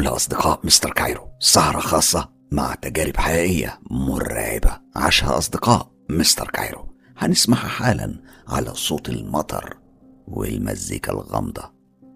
كل أصدقاء مستر كايرو سهرة خاصة مع تجارب حقيقية مرعبة عاشها أصدقاء مستر كايرو هنسمعها حالا على صوت المطر والمزيكا الغامضة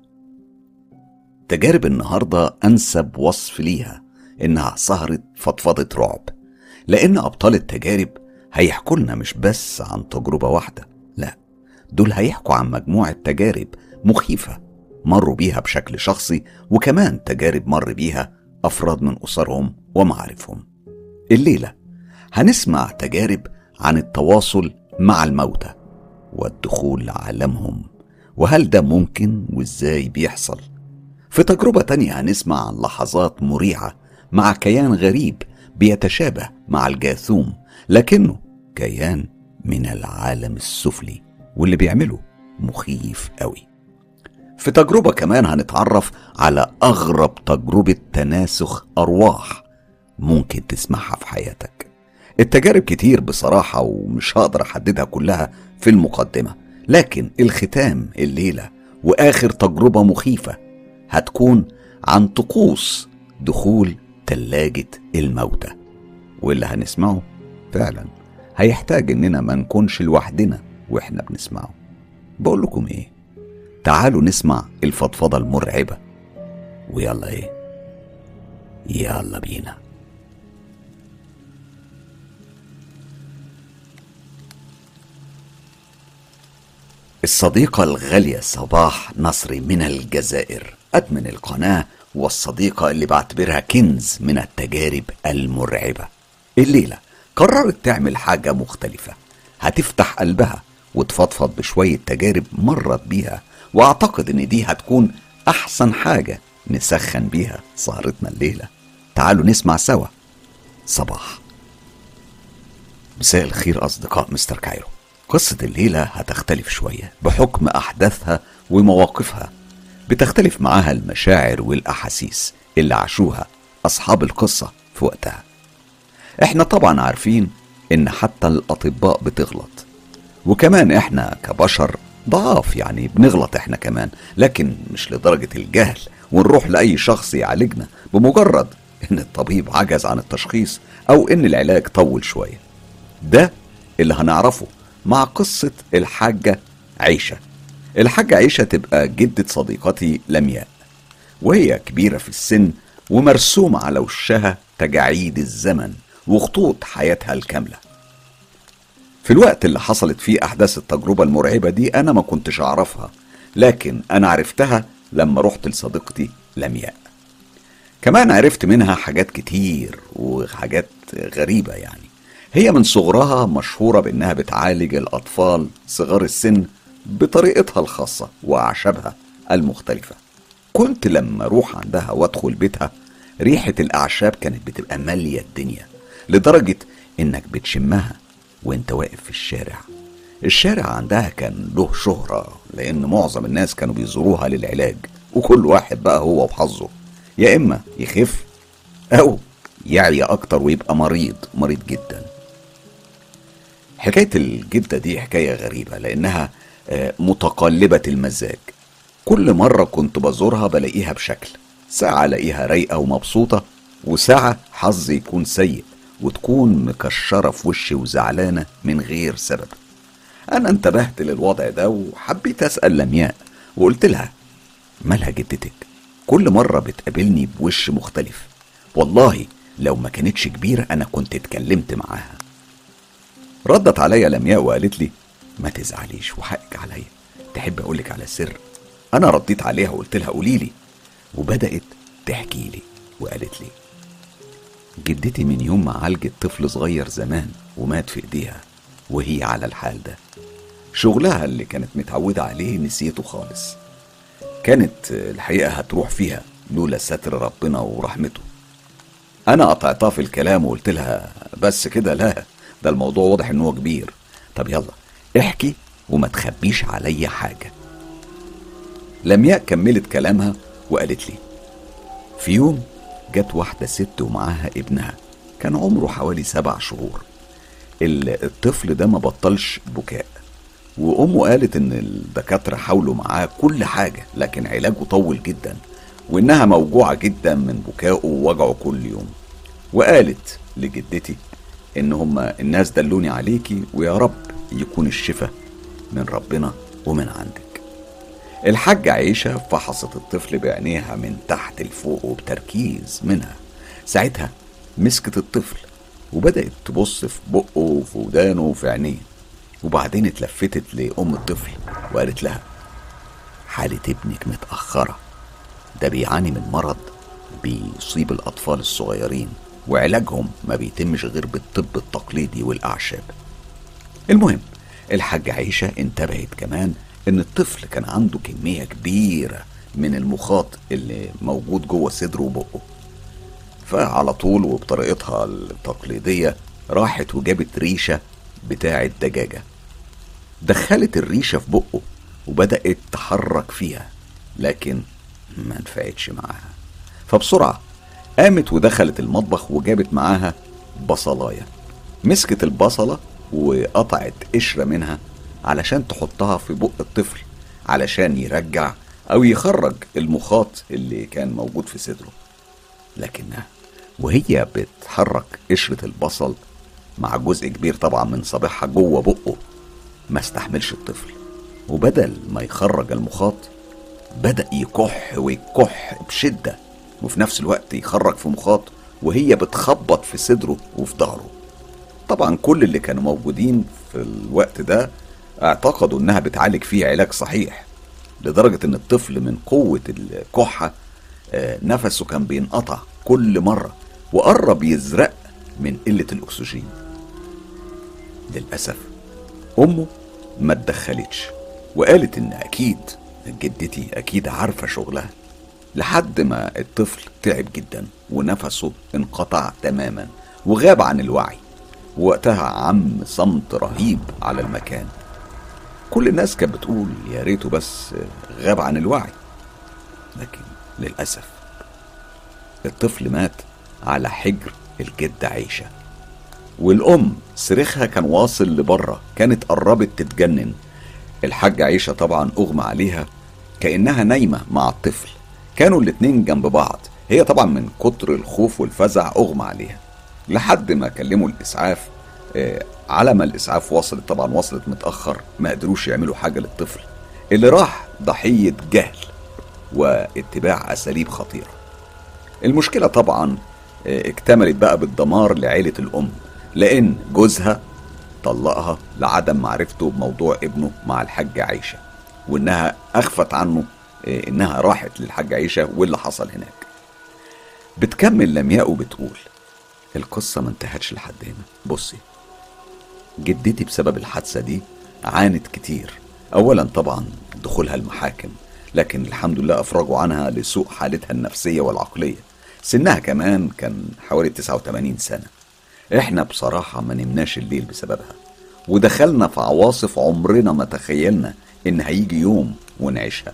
تجارب النهاردة أنسب وصف ليها إنها سهرة فضفضة رعب لأن أبطال التجارب هيحكوا لنا مش بس عن تجربة واحدة لا دول هيحكوا عن مجموعة تجارب مخيفة مروا بيها بشكل شخصي وكمان تجارب مر بيها أفراد من أسرهم ومعارفهم الليلة هنسمع تجارب عن التواصل مع الموتى والدخول لعالمهم وهل ده ممكن وازاي بيحصل في تجربة تانية هنسمع عن لحظات مريعة مع كيان غريب بيتشابه مع الجاثوم لكنه كيان من العالم السفلي واللي بيعمله مخيف قوي في تجربة كمان هنتعرف على أغرب تجربة تناسخ أرواح ممكن تسمعها في حياتك التجارب كتير بصراحة ومش هقدر أحددها كلها في المقدمة لكن الختام الليلة وآخر تجربة مخيفة هتكون عن طقوس دخول تلاجة الموتى واللي هنسمعه فعلا هيحتاج اننا ما نكونش لوحدنا واحنا بنسمعه بقول لكم ايه تعالوا نسمع الفضفضة المرعبة ويلا ايه يلا بينا الصديقة الغالية صباح نصري من الجزائر أدمن القناة والصديقة اللي بعتبرها كنز من التجارب المرعبة الليلة قررت تعمل حاجة مختلفة هتفتح قلبها وتفضفض بشوية تجارب مرت بيها واعتقد ان دي هتكون احسن حاجة نسخن بيها سهرتنا الليلة تعالوا نسمع سوا صباح مساء الخير اصدقاء مستر كايرو قصة الليلة هتختلف شوية بحكم احداثها ومواقفها بتختلف معاها المشاعر والاحاسيس اللي عاشوها اصحاب القصة في وقتها احنا طبعا عارفين ان حتى الاطباء بتغلط وكمان احنا كبشر ضعاف يعني بنغلط احنا كمان لكن مش لدرجة الجهل ونروح لأي شخص يعالجنا بمجرد إن الطبيب عجز عن التشخيص أو إن العلاج طول شوية ده اللي هنعرفه مع قصة الحاجة عيشة الحاجة عيشة تبقى جدة صديقتي لمياء وهي كبيرة في السن ومرسوم على وشها تجاعيد الزمن وخطوط حياتها الكاملة في الوقت اللي حصلت فيه أحداث التجربة المرعبة دي أنا ما كنتش أعرفها لكن أنا عرفتها لما رحت لصديقتي لمياء كمان عرفت منها حاجات كتير وحاجات غريبة يعني هي من صغرها مشهورة بأنها بتعالج الأطفال صغار السن بطريقتها الخاصة وأعشابها المختلفة كنت لما أروح عندها وأدخل بيتها ريحة الأعشاب كانت بتبقى مالية الدنيا لدرجة إنك بتشمها وانت واقف في الشارع الشارع عندها كان له شهرة لأن معظم الناس كانوا بيزوروها للعلاج وكل واحد بقى هو وحظه يا إما يخف أو يعي أكتر ويبقى مريض مريض جدا حكاية الجدة دي حكاية غريبة لأنها آه، متقلبة المزاج كل مرة كنت بزورها بلاقيها بشكل ساعة ألاقيها رايقة ومبسوطة وساعة حظي يكون سيء وتكون مكشرة في وشي وزعلانة من غير سبب أنا انتبهت للوضع ده وحبيت أسأل لمياء وقلت لها مالها جدتك كل مرة بتقابلني بوش مختلف والله لو ما كانتش كبيرة أنا كنت اتكلمت معاها ردت عليا لمياء وقالت لي ما تزعليش وحقك عليا تحب أقولك على سر أنا رديت عليها وقلت لها قولي لي وبدأت تحكي لي وقالت لي جدتي من يوم ما عالجت طفل صغير زمان ومات في ايديها وهي على الحال ده شغلها اللي كانت متعودة عليه نسيته خالص كانت الحقيقة هتروح فيها لولا ستر ربنا ورحمته أنا قطعتها في الكلام وقلت لها بس كده لا ده الموضوع واضح إن هو كبير طب يلا احكي وما تخبيش عليا حاجة لمياء كملت كلامها وقالت لي في يوم جت واحدة ست ومعاها ابنها كان عمره حوالي سبع شهور ال- الطفل ده ما بطلش بكاء وأمه قالت إن الدكاترة حاولوا معاه كل حاجة لكن علاجه طول جدا وإنها موجوعة جدا من بكائه ووجعه كل يوم وقالت لجدتي إن هما الناس دلوني عليكي ويا رب يكون الشفاء من ربنا ومن عندك الحاجة عيشة فحصت الطفل بعينيها من تحت لفوق وبتركيز منها ساعتها مسكت الطفل وبدأت تبص في بقه وفي ودانه وفي عينيه وبعدين اتلفتت لأم الطفل وقالت لها حالة ابنك متأخرة ده بيعاني من مرض بيصيب الأطفال الصغيرين وعلاجهم ما بيتمش غير بالطب التقليدي والأعشاب المهم الحاجة عيشة انتبهت كمان إن الطفل كان عنده كمية كبيرة من المخاط اللي موجود جوه صدره وبقه فعلى طول وبطريقتها التقليدية راحت وجابت ريشة بتاعة دجاجة دخلت الريشة في بقه وبدأت تحرك فيها لكن ما نفعتش معاها فبسرعة قامت ودخلت المطبخ وجابت معاها بصلاية مسكت البصلة وقطعت قشرة منها علشان تحطها في بق الطفل علشان يرجع أو يخرج المخاط اللي كان موجود في صدره لكنها وهي بتحرك قشرة البصل مع جزء كبير طبعا من صابعها جوه بقه ما استحملش الطفل وبدل ما يخرج المخاط بدأ يكح ويكح بشدة وفي نفس الوقت يخرج في مخاط وهي بتخبط في صدره وفي ظهره طبعا كل اللي كانوا موجودين في الوقت ده اعتقدوا انها بتعالج فيه علاج صحيح لدرجة ان الطفل من قوة الكحة آه، نفسه كان بينقطع كل مرة وقرب يزرق من قلة الأكسجين للأسف أمه ما اتدخلتش وقالت إن أكيد جدتي أكيد عارفة شغلها لحد ما الطفل تعب جدا ونفسه انقطع تماما وغاب عن الوعي وقتها عم صمت رهيب على المكان كل الناس كانت بتقول يا ريته بس غاب عن الوعي لكن للأسف الطفل مات على حجر الجدة عيشة والأم صريخها كان واصل لبره كانت قربت تتجنن الحاجة عيشة طبعا أغمى عليها كأنها نايمة مع الطفل كانوا الاتنين جنب بعض هي طبعا من كتر الخوف والفزع أغمى عليها لحد ما كلموا الإسعاف آه، على ما الإسعاف وصلت طبعا وصلت متأخر ما قدروش يعملوا حاجة للطفل اللي راح ضحية جهل واتباع أساليب خطيرة المشكلة طبعا آه، اكتملت بقى بالدمار لعيلة الأم لأن جوزها طلقها لعدم معرفته بموضوع ابنه مع الحاجة عيشة وإنها أخفت عنه آه، إنها راحت للحاجة عيشة واللي حصل هناك بتكمل لمياء وبتقول القصة ما انتهتش لحد هنا بصي جدتي بسبب الحادثة دي عانت كتير أولا طبعا دخولها المحاكم لكن الحمد لله أفرجوا عنها لسوء حالتها النفسية والعقلية سنها كمان كان حوالي 89 سنة احنا بصراحة ما نمناش الليل بسببها ودخلنا في عواصف عمرنا ما تخيلنا ان هيجي يوم ونعيشها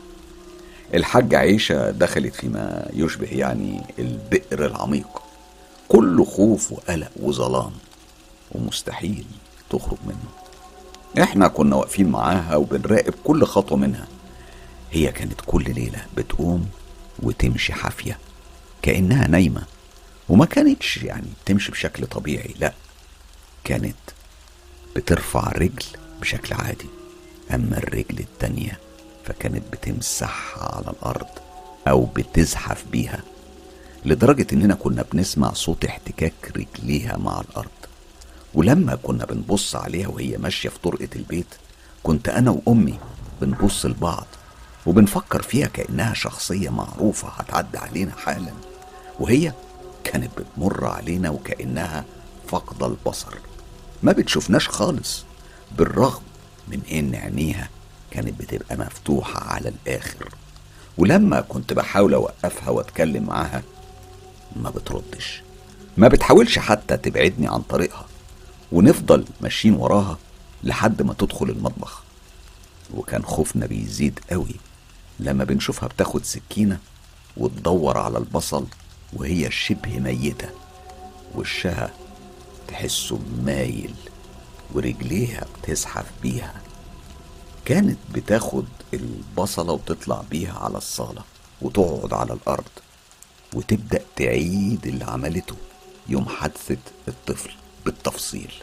الحاجة عيشة دخلت فيما يشبه يعني البئر العميق كله خوف وقلق وظلام ومستحيل تخرج منه احنا كنا واقفين معاها وبنراقب كل خطوة منها هي كانت كل ليلة بتقوم وتمشي حافية كأنها نايمة وما كانتش يعني تمشي بشكل طبيعي لا كانت بترفع رجل بشكل عادي أما الرجل التانية فكانت بتمسحها على الأرض أو بتزحف بيها لدرجة إننا كنا بنسمع صوت احتكاك رجليها مع الأرض ولما كنا بنبص عليها وهي ماشية في طرقة البيت كنت أنا وأمي بنبص لبعض وبنفكر فيها كأنها شخصية معروفة هتعدي علينا حالا وهي كانت بتمر علينا وكأنها فاقدة البصر ما بتشوفناش خالص بالرغم من إن عينيها كانت بتبقى مفتوحة على الآخر ولما كنت بحاول أوقفها وأتكلم معاها ما بتردش ما بتحاولش حتى تبعدني عن طريقها ونفضل ماشيين وراها لحد ما تدخل المطبخ وكان خوفنا بيزيد قوي لما بنشوفها بتاخد سكينة وتدور على البصل وهي شبه ميتة وشها تحسه مايل ورجليها بتزحف بيها كانت بتاخد البصلة وتطلع بيها على الصالة وتقعد على الأرض وتبدأ تعيد اللي عملته يوم حادثة الطفل بالتفصيل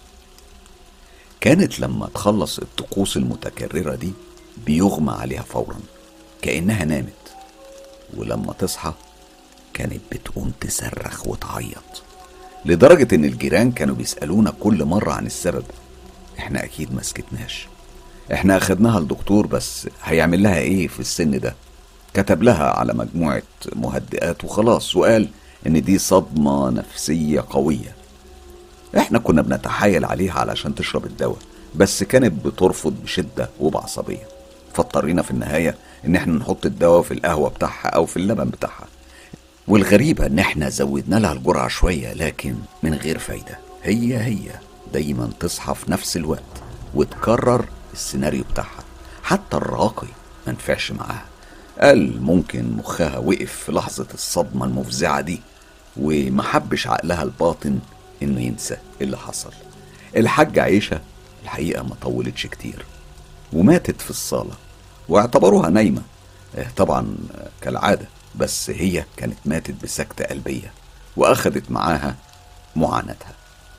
كانت لما تخلص الطقوس المتكررة دي بيغمى عليها فورا كأنها نامت ولما تصحى كانت بتقوم تصرخ وتعيط لدرجة إن الجيران كانوا بيسألونا كل مرة عن السبب إحنا أكيد ما سكتناش إحنا أخدناها لدكتور بس هيعمل لها إيه في السن ده كتب لها على مجموعة مهدئات وخلاص وقال إن دي صدمة نفسية قوية إحنا كنا بنتحايل عليها علشان تشرب الدواء بس كانت بترفض بشدة وبعصبية فاضطرينا في النهاية إن إحنا نحط الدواء في القهوة بتاعها أو في اللبن بتاعها والغريبة إن إحنا زودنا لها الجرعة شوية لكن من غير فايدة هي هي دايما تصحى في نفس الوقت وتكرر السيناريو بتاعها حتى الراقي ما نفعش معاها قال ممكن مخها وقف في لحظة الصدمة المفزعة دي ومحبش عقلها الباطن إنه ينسى اللي حصل الحاجة عيشة الحقيقة ما طولتش كتير وماتت في الصالة واعتبروها نايمة آه، طبعا كالعادة بس هي كانت ماتت بسكتة قلبية وأخدت معاها معاناتها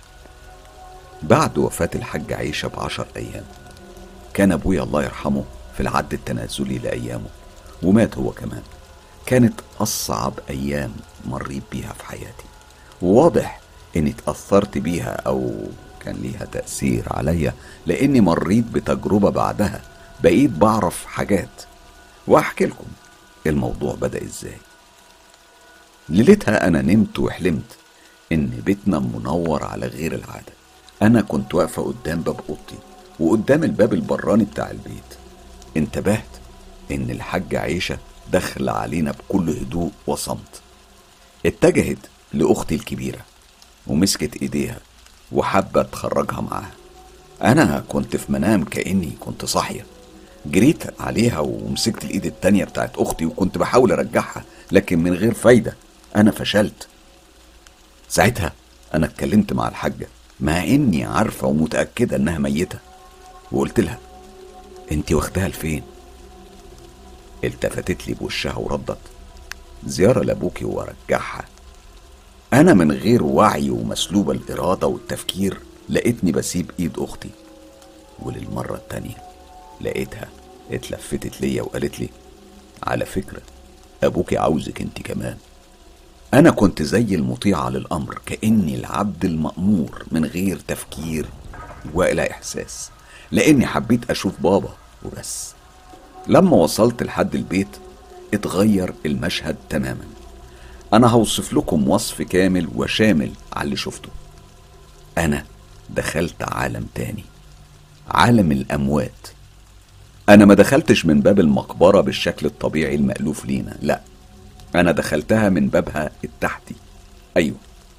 بعد وفاة الحاج عيشة بعشر أيام كان أبويا الله يرحمه في العد التنازلي لأيامه ومات هو كمان كانت أصعب أيام مريت بيها في حياتي وواضح إني اتأثرت بيها أو كان ليها تأثير عليا لأني مريت بتجربة بعدها بقيت بعرف حاجات وأحكي لكم الموضوع بدأ إزاي ليلتها أنا نمت وحلمت إن بيتنا منور على غير العادة أنا كنت واقفة قدام باب أوضتي وقدام الباب البراني بتاع البيت انتبهت إن الحاجة عيشة داخلة علينا بكل هدوء وصمت اتجهت لأختي الكبيرة ومسكت إيديها وحابة تخرجها معاها أنا كنت في منام كأني كنت صاحية جريت عليها ومسكت الإيد التانية بتاعت أختي وكنت بحاول أرجعها لكن من غير فايدة أنا فشلت ساعتها أنا اتكلمت مع الحاجة مع إني عارفة ومتأكدة إنها ميتة وقلت لها أنت واخداها لفين؟ التفتت لي بوشها وردت زيارة لأبوكي وأرجعها أنا من غير وعي ومسلوب الإرادة والتفكير لقيتني بسيب إيد أختي وللمرة التانية لقيتها اتلفتت ليا وقالت لي على فكرة أبوكي عاوزك أنت كمان أنا كنت زي المطيعة للأمر كأني العبد المأمور من غير تفكير ولا إحساس لأني حبيت أشوف بابا وبس لما وصلت لحد البيت اتغير المشهد تماما أنا هوصف لكم وصف كامل وشامل على اللي شفته أنا دخلت عالم تاني عالم الأموات أنا ما دخلتش من باب المقبرة بالشكل الطبيعي المألوف لينا لأ أنا دخلتها من بابها التحتي أيوه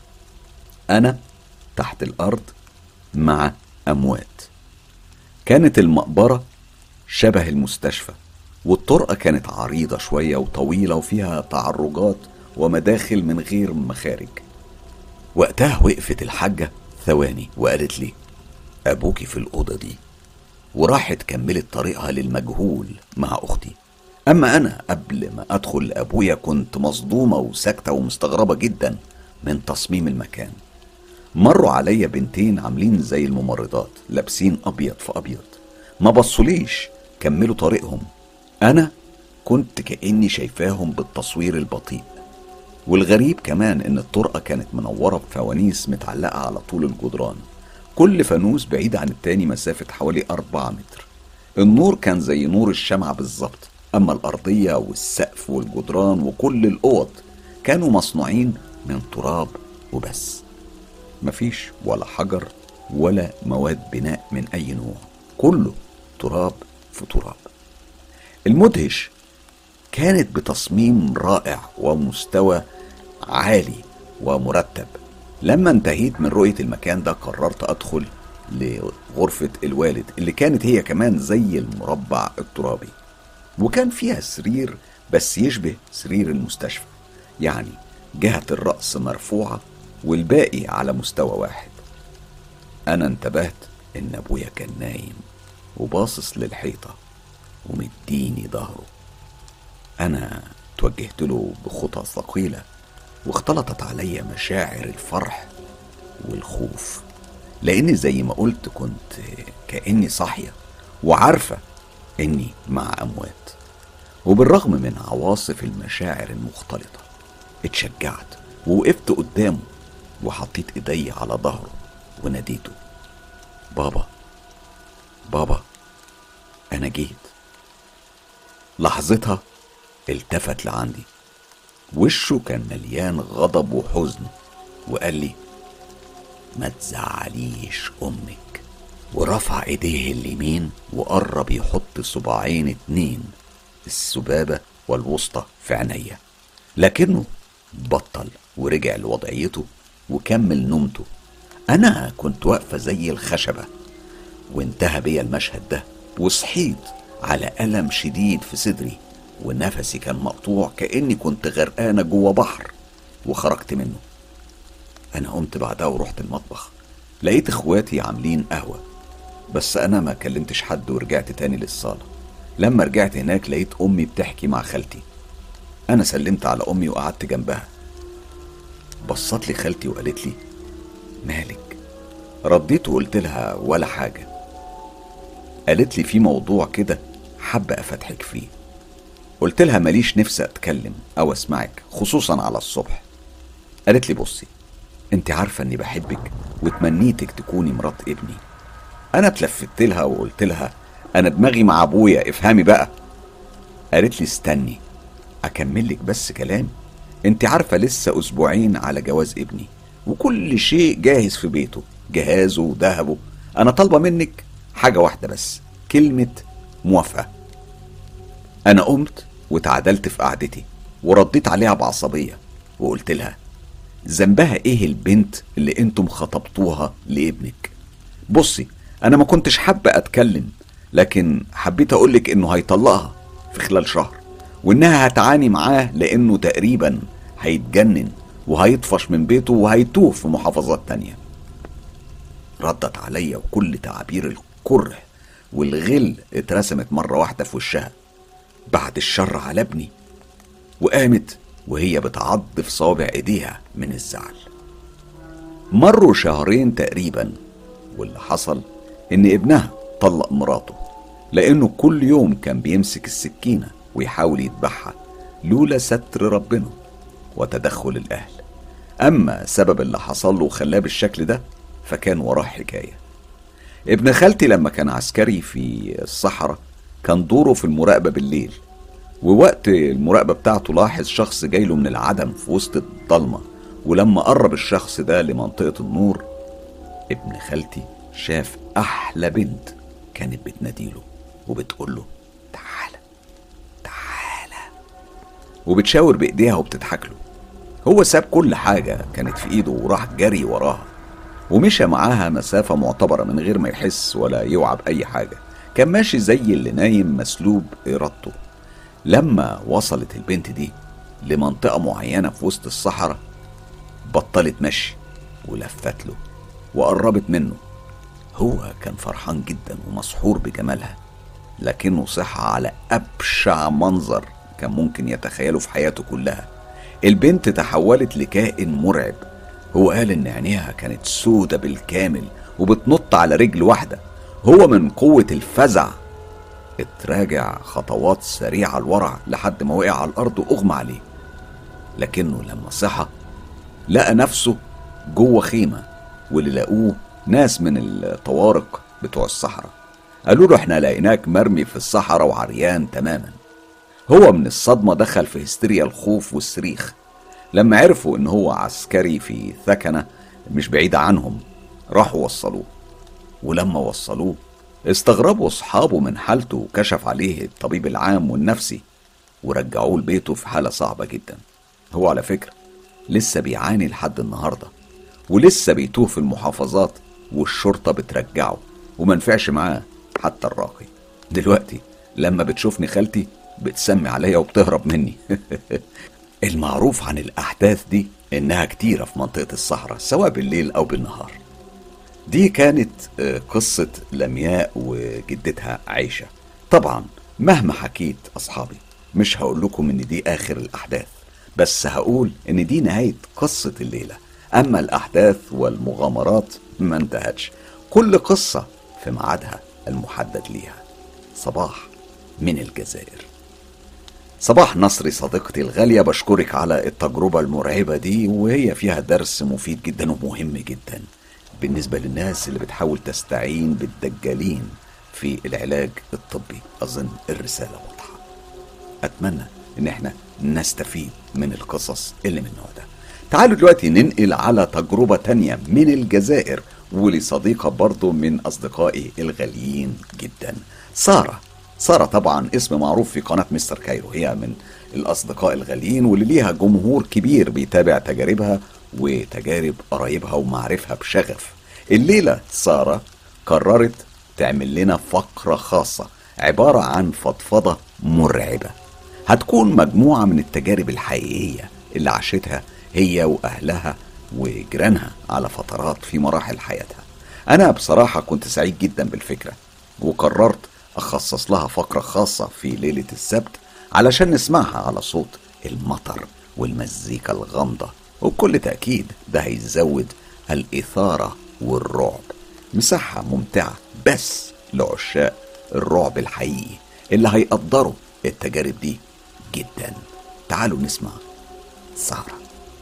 أنا تحت الأرض مع أموات كانت المقبرة شبه المستشفى والطرقة كانت عريضة شوية وطويلة وفيها تعرجات ومداخل من غير مخارج وقتها وقفت الحاجة ثواني وقالت لي أبوكي في الأوضة دي وراحت كملت طريقها للمجهول مع أختي أما أنا قبل ما أدخل لأبويا كنت مصدومة وساكتة ومستغربة جدا من تصميم المكان مروا عليا بنتين عاملين زي الممرضات لابسين أبيض في أبيض ما بصوليش كملوا طريقهم أنا كنت كأني شايفاهم بالتصوير البطيء والغريب كمان إن الطرقة كانت منورة بفوانيس متعلقة على طول الجدران كل فانوس بعيد عن التاني مسافة حوالي أربعة متر النور كان زي نور الشمعة بالظبط أما الأرضية والسقف والجدران وكل الأوض كانوا مصنوعين من تراب وبس مفيش ولا حجر ولا مواد بناء من أي نوع كله تراب في تراب المدهش كانت بتصميم رائع ومستوى عالي ومرتب لما انتهيت من رؤية المكان ده قررت أدخل لغرفة الوالد اللي كانت هي كمان زي المربع الترابي وكان فيها سرير بس يشبه سرير المستشفى يعني جهة الرأس مرفوعة والباقي على مستوى واحد أنا انتبهت إن أبويا كان نايم وباصص للحيطة ومديني ظهره أنا توجهت له بخطى ثقيلة واختلطت علي مشاعر الفرح والخوف لأني زي ما قلت كنت كأني صاحية وعارفة إني مع أموات وبالرغم من عواصف المشاعر المختلطة اتشجعت ووقفت قدامه وحطيت ايدي على ظهره وناديته بابا بابا انا جيت لحظتها التفت لعندي وشه كان مليان غضب وحزن وقال لي ما تزعليش امك ورفع ايديه اليمين وقرب يحط صباعين اتنين السبابة والوسطى في عينيا لكنه بطل ورجع لوضعيته وكمل نومته أنا كنت واقفة زي الخشبة وانتهى بيا المشهد ده وصحيت على ألم شديد في صدري ونفسي كان مقطوع كأني كنت غرقانة جوه بحر وخرجت منه أنا قمت بعدها ورحت المطبخ لقيت إخواتي عاملين قهوة بس أنا ما كلمتش حد ورجعت تاني للصالة لما رجعت هناك لقيت أمي بتحكي مع خالتي أنا سلمت على أمي وقعدت جنبها بصت لي خالتي وقالت لي مالك رديت وقلت لها ولا حاجة قالت لي في موضوع كده حابة أفتحك فيه قلت لها ماليش نفسي أتكلم أو أسمعك خصوصا على الصبح قالت لي بصي انت عارفة اني بحبك وتمنيتك تكوني مرات ابني انا اتلفت لها وقلت لها انا دماغي مع ابويا افهمي بقى قالت لي استني اكمل لك بس كلامي انت عارفة لسه اسبوعين على جواز ابني وكل شيء جاهز في بيته جهازه وذهبه انا طالبة منك حاجة واحدة بس كلمة موافقة انا قمت وتعدلت في قعدتي ورديت عليها بعصبية وقلت لها ذنبها ايه البنت اللي انتم خطبتوها لابنك بصي انا ما كنتش حابة اتكلم لكن حبيت اقولك انه هيطلقها في خلال شهر وانها هتعاني معاه لانه تقريبا هيتجنن وهيطفش من بيته وهيتوه في محافظات تانية ردت عليا وكل تعابير الكره والغل اترسمت مرة واحدة في وشها بعد الشر على ابني وقامت وهي بتعض في صوابع ايديها من الزعل مروا شهرين تقريبا واللي حصل ان ابنها طلق مراته لانه كل يوم كان بيمسك السكينه ويحاول يذبحها لولا ستر ربنا وتدخل الاهل اما سبب اللي حصل له وخلاه بالشكل ده فكان وراه حكايه ابن خالتي لما كان عسكري في الصحراء كان دوره في المراقبه بالليل ووقت المراقبة بتاعته لاحظ شخص جايله من العدم في وسط الضلمة ولما قرب الشخص ده لمنطقة النور ابن خالتي شاف أحلى بنت كانت بتناديله وبتقوله تعالى تعالى وبتشاور بإيديها وبتضحك له هو ساب كل حاجة كانت في إيده وراح جري وراها ومشى معاها مسافة معتبرة من غير ما يحس ولا يوعى بأي حاجة كان ماشي زي اللي نايم مسلوب إرادته لما وصلت البنت دي لمنطقة معينة في وسط الصحراء بطلت مشي ولفت له وقربت منه هو كان فرحان جدا ومسحور بجمالها لكنه صح على أبشع منظر كان ممكن يتخيله في حياته كلها البنت تحولت لكائن مرعب هو قال إن عينيها كانت سودة بالكامل وبتنط على رجل واحدة هو من قوة الفزع اتراجع خطوات سريعة لورا لحد ما وقع على الأرض وأغمى عليه لكنه لما صحى لقى نفسه جوه خيمة واللي لقوه ناس من الطوارق بتوع الصحراء قالوا له احنا لقيناك مرمي في الصحراء وعريان تماما هو من الصدمة دخل في هستيريا الخوف والصريخ لما عرفوا ان هو عسكري في ثكنة مش بعيدة عنهم راحوا وصلوه ولما وصلوه استغربوا اصحابه من حالته وكشف عليه الطبيب العام والنفسي ورجعوه لبيته في حالة صعبة جدا هو على فكرة لسه بيعاني لحد النهاردة ولسه بيتوه في المحافظات والشرطة بترجعه ومنفعش معاه حتى الراقي دلوقتي لما بتشوفني خالتي بتسمي عليا وبتهرب مني المعروف عن الأحداث دي إنها كتيرة في منطقة الصحراء سواء بالليل أو بالنهار دي كانت قصة لمياء وجدتها عيشة طبعا مهما حكيت أصحابي مش هقول لكم ان دي اخر الاحداث بس هقول ان دي نهاية قصة الليلة اما الاحداث والمغامرات ما انتهتش كل قصة في ميعادها المحدد ليها صباح من الجزائر صباح نصري صديقتي الغالية بشكرك على التجربة المرعبة دي وهي فيها درس مفيد جدا ومهم جدا بالنسبة للناس اللي بتحاول تستعين بالدجالين في العلاج الطبي أظن الرسالة واضحة أتمنى إن احنا نستفيد من القصص اللي من النوع ده تعالوا دلوقتي ننقل على تجربة تانية من الجزائر ولصديقة برضو من أصدقائي الغاليين جدا سارة سارة طبعا اسم معروف في قناة مستر كايرو هي من الأصدقاء الغاليين واللي ليها جمهور كبير بيتابع تجاربها وتجارب قرايبها ومعارفها بشغف الليلة سارة قررت تعمل لنا فقرة خاصة عبارة عن فضفضة مرعبة هتكون مجموعة من التجارب الحقيقية اللي عاشتها هي وأهلها وجيرانها على فترات في مراحل حياتها أنا بصراحة كنت سعيد جدا بالفكرة وقررت أخصص لها فقرة خاصة في ليلة السبت علشان نسمعها على صوت المطر والمزيكا الغامضة وبكل تأكيد ده هيزود الإثارة والرعب مساحة ممتعة بس لعشاق الرعب الحقيقي اللي هيقدروا التجارب دي جدا تعالوا نسمع سارة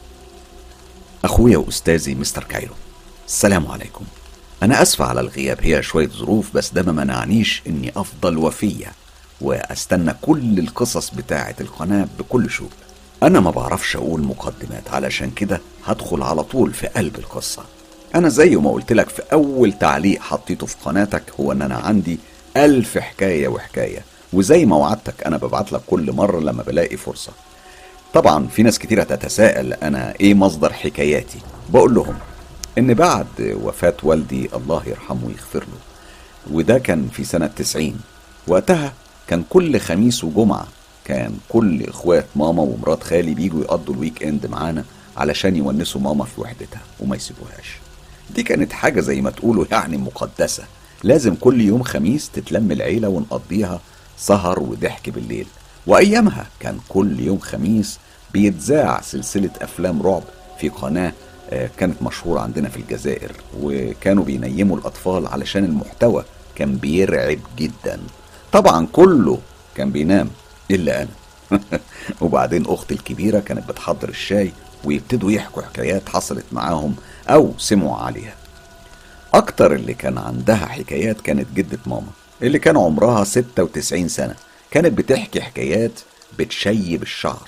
أخويا وأستاذي مستر كايرو السلام عليكم أنا أسفة على الغياب هي شوية ظروف بس ده ما منعنيش إني أفضل وفية وأستنى كل القصص بتاعة القناة بكل شوق أنا ما بعرفش أقول مقدمات علشان كده هدخل على طول في قلب القصة أنا زي ما قلت لك في أول تعليق حطيته في قناتك هو إن أنا عندي ألف حكاية وحكاية وزي ما وعدتك أنا ببعت لك كل مرة لما بلاقي فرصة طبعا في ناس كتيرة تتساءل أنا إيه مصدر حكاياتي بقول لهم إن بعد وفاة والدي الله يرحمه ويغفر له وده كان في سنة 90 وقتها كان كل خميس وجمعة كان كل إخوات ماما ومرات خالي بيجوا يقضوا الويك إند معانا علشان يونسوا ماما في وحدتها وما يسيبوهاش دي كانت حاجة زي ما تقولوا يعني مقدسة لازم كل يوم خميس تتلم العيلة ونقضيها سهر وضحك بالليل وأيامها كان كل يوم خميس بيتذاع سلسلة أفلام رعب في قناة آه، كانت مشهورة عندنا في الجزائر وكانوا بينيموا الأطفال علشان المحتوى كان بيرعب جدا طبعا كله كان بينام إلا أنا وبعدين أختي الكبيرة كانت بتحضر الشاي ويبتدوا يحكوا حكايات حصلت معاهم أو سمعوا عليها أكتر اللي كان عندها حكايات كانت جدة ماما اللي كان عمرها 96 سنة كانت بتحكي حكايات بتشيب الشعر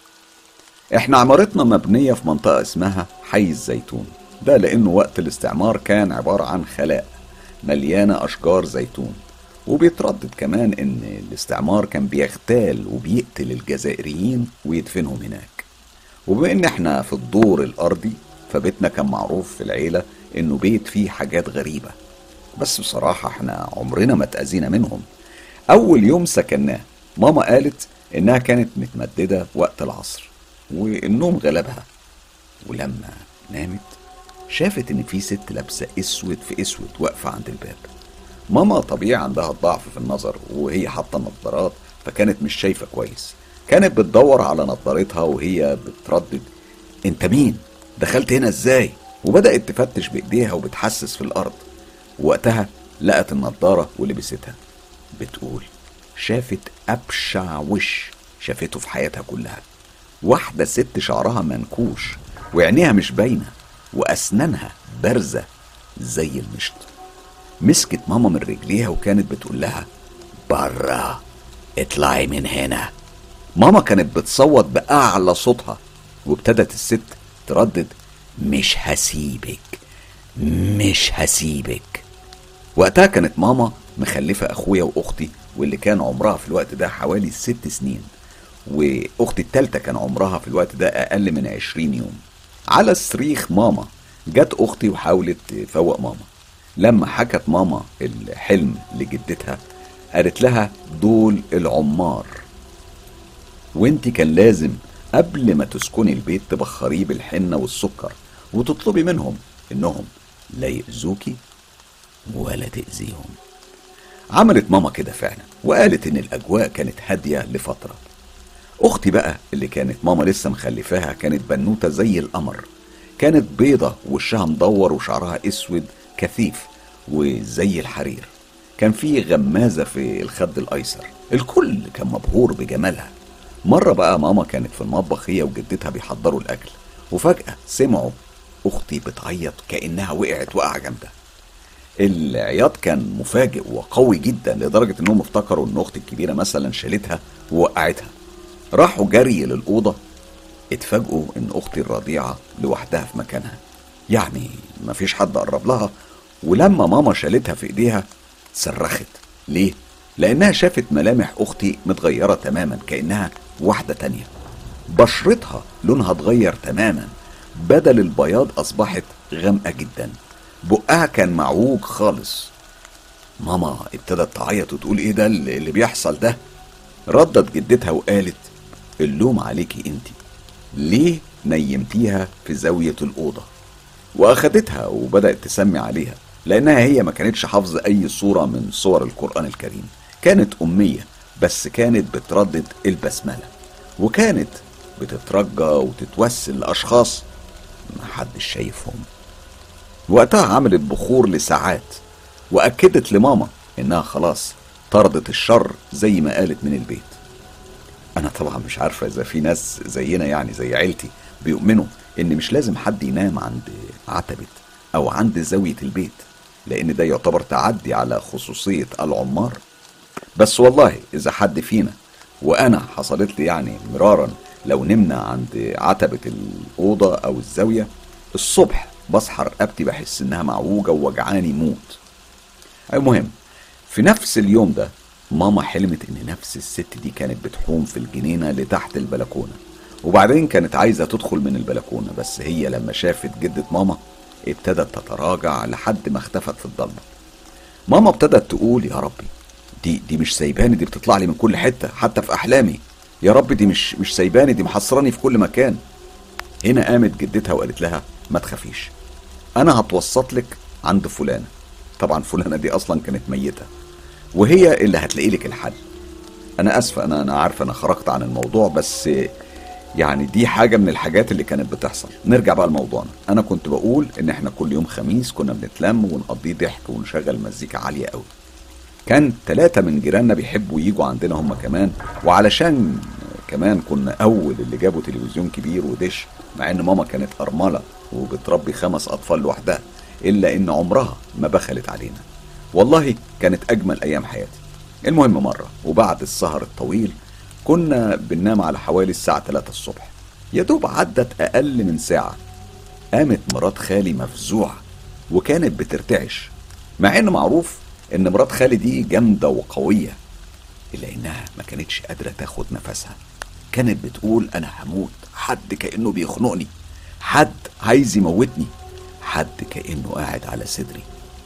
احنا عمارتنا مبنية في منطقة اسمها حي الزيتون ده لأنه وقت الاستعمار كان عبارة عن خلاء مليانة أشجار زيتون وبيتردد كمان إن الاستعمار كان بيغتال وبيقتل الجزائريين ويدفنهم هناك وبما إن احنا في الدور الأرضي فبيتنا كان معروف في العيلة إنه بيت فيه حاجات غريبة بس بصراحة احنا عمرنا ما اتأذينا منهم أول يوم سكناه ماما قالت إنها كانت متمددة وقت العصر والنوم غلبها ولما نامت شافت إن في ست لابسة أسود في أسود واقفة عند الباب ماما طبيعي عندها الضعف في النظر وهي حاطة نظارات فكانت مش شايفة كويس كانت بتدور على نظارتها وهي بتردد انت مين دخلت هنا ازاي وبدأت تفتش بإيديها وبتحسس في الأرض وقتها لقت النضارة ولبستها بتقول شافت أبشع وش شافته في حياتها كلها واحدة ست شعرها منكوش وعينيها مش باينة وأسنانها بارزة زي المشط مسكت ماما من رجليها وكانت بتقول لها برا اطلعي من هنا ماما كانت بتصوت بأعلى صوتها وابتدت الست تردد مش هسيبك مش هسيبك وقتها كانت ماما مخلفة أخويا وأختي واللي كان عمرها في الوقت ده حوالي ست سنين وأختي التالتة كان عمرها في الوقت ده أقل من عشرين يوم على صريخ ماما جت أختي وحاولت تفوق ماما لما حكت ماما الحلم لجدتها قالت لها دول العمار وانت كان لازم قبل ما تسكني البيت تبخريه بالحنة والسكر وتطلبي منهم انهم لا يأذوكي ولا تأذيهم عملت ماما كده فعلا وقالت ان الاجواء كانت هادية لفترة اختي بقى اللي كانت ماما لسه مخلفاها كانت بنوته زي القمر كانت بيضة وشها مدور وشعرها اسود كثيف وزي الحرير كان في غمازة في الخد الأيسر الكل كان مبهور بجمالها مرة بقى ماما كانت في المطبخ هي وجدتها بيحضروا الأكل وفجأة سمعوا أختي بتعيط كأنها وقعت وقعة جامدة العياط كان مفاجئ وقوي جدا لدرجة انهم افتكروا ان اختي الكبيرة مثلا شالتها ووقعتها راحوا جري للأوضة اتفاجئوا ان اختي الرضيعة لوحدها في مكانها يعني مفيش حد قرب لها ولما ماما شالتها في ايديها صرخت ليه؟ لانها شافت ملامح اختي متغيرة تماما كأنها واحدة تانية بشرتها لونها اتغير تماما بدل البياض اصبحت غامقة جدا بقها كان معوج خالص ماما ابتدت تعيط وتقول ايه ده اللي بيحصل ده ردت جدتها وقالت اللوم عليكي انت ليه نيمتيها في زاوية الأوضة وأخدتها وبدأت تسمي عليها لأنها هي ما كانتش حافظة أي صورة من صور القرآن الكريم كانت أمية بس كانت بتردد البسملة وكانت بتترجى وتتوسل لأشخاص ما حدش شايفهم وقتها عملت بخور لساعات وأكدت لماما إنها خلاص طردت الشر زي ما قالت من البيت أنا طبعا مش عارفة إذا في ناس زينا يعني زي عيلتي بيؤمنوا إن مش لازم حد ينام عند عتبة أو عند زاوية البيت لأن ده يعتبر تعدي على خصوصية العمار بس والله إذا حد فينا وأنا حصلت لي يعني مرارا لو نمنا عند عتبة الأوضة أو الزاوية الصبح بصحى رقبتي بحس إنها معوجة ووجعاني موت المهم في نفس اليوم ده ماما حلمت ان نفس الست دي كانت بتحوم في الجنينة لتحت البلكونة وبعدين كانت عايزة تدخل من البلكونة بس هي لما شافت جدة ماما ابتدت تتراجع لحد ما اختفت في الضلمة ماما ابتدت تقول يا ربي دي دي مش سايباني دي بتطلع لي من كل حتة حتى في أحلامي يا رب دي مش مش سايباني دي محصراني في كل مكان هنا قامت جدتها وقالت لها ما تخافيش أنا هتوسط لك عند فلانة طبعا فلانة دي أصلا كانت ميتة وهي اللي هتلاقي لك الحل انا اسفه انا انا عارفه انا خرجت عن الموضوع بس يعني دي حاجه من الحاجات اللي كانت بتحصل نرجع بقى لموضوعنا انا كنت بقول ان احنا كل يوم خميس كنا بنتلم ونقضيه ضحك ونشغل مزيكا عاليه قوي كان ثلاثة من جيراننا بيحبوا يجوا عندنا هم كمان وعلشان كمان كنا أول اللي جابوا تلفزيون كبير ودش مع إن ماما كانت أرملة وبتربي خمس أطفال لوحدها إلا إن عمرها ما بخلت علينا والله كانت أجمل أيام حياتي المهم مرة وبعد السهر الطويل كنا بننام على حوالي الساعة 3 الصبح يا دوب عدت أقل من ساعة قامت مرات خالي مفزوعة وكانت بترتعش مع إن معروف إن مرات خالي دي جامدة وقوية إلا إنها ما كانتش قادرة تاخد نفسها كانت بتقول أنا هموت حد كأنه بيخنقني حد عايز يموتني حد كأنه قاعد على صدري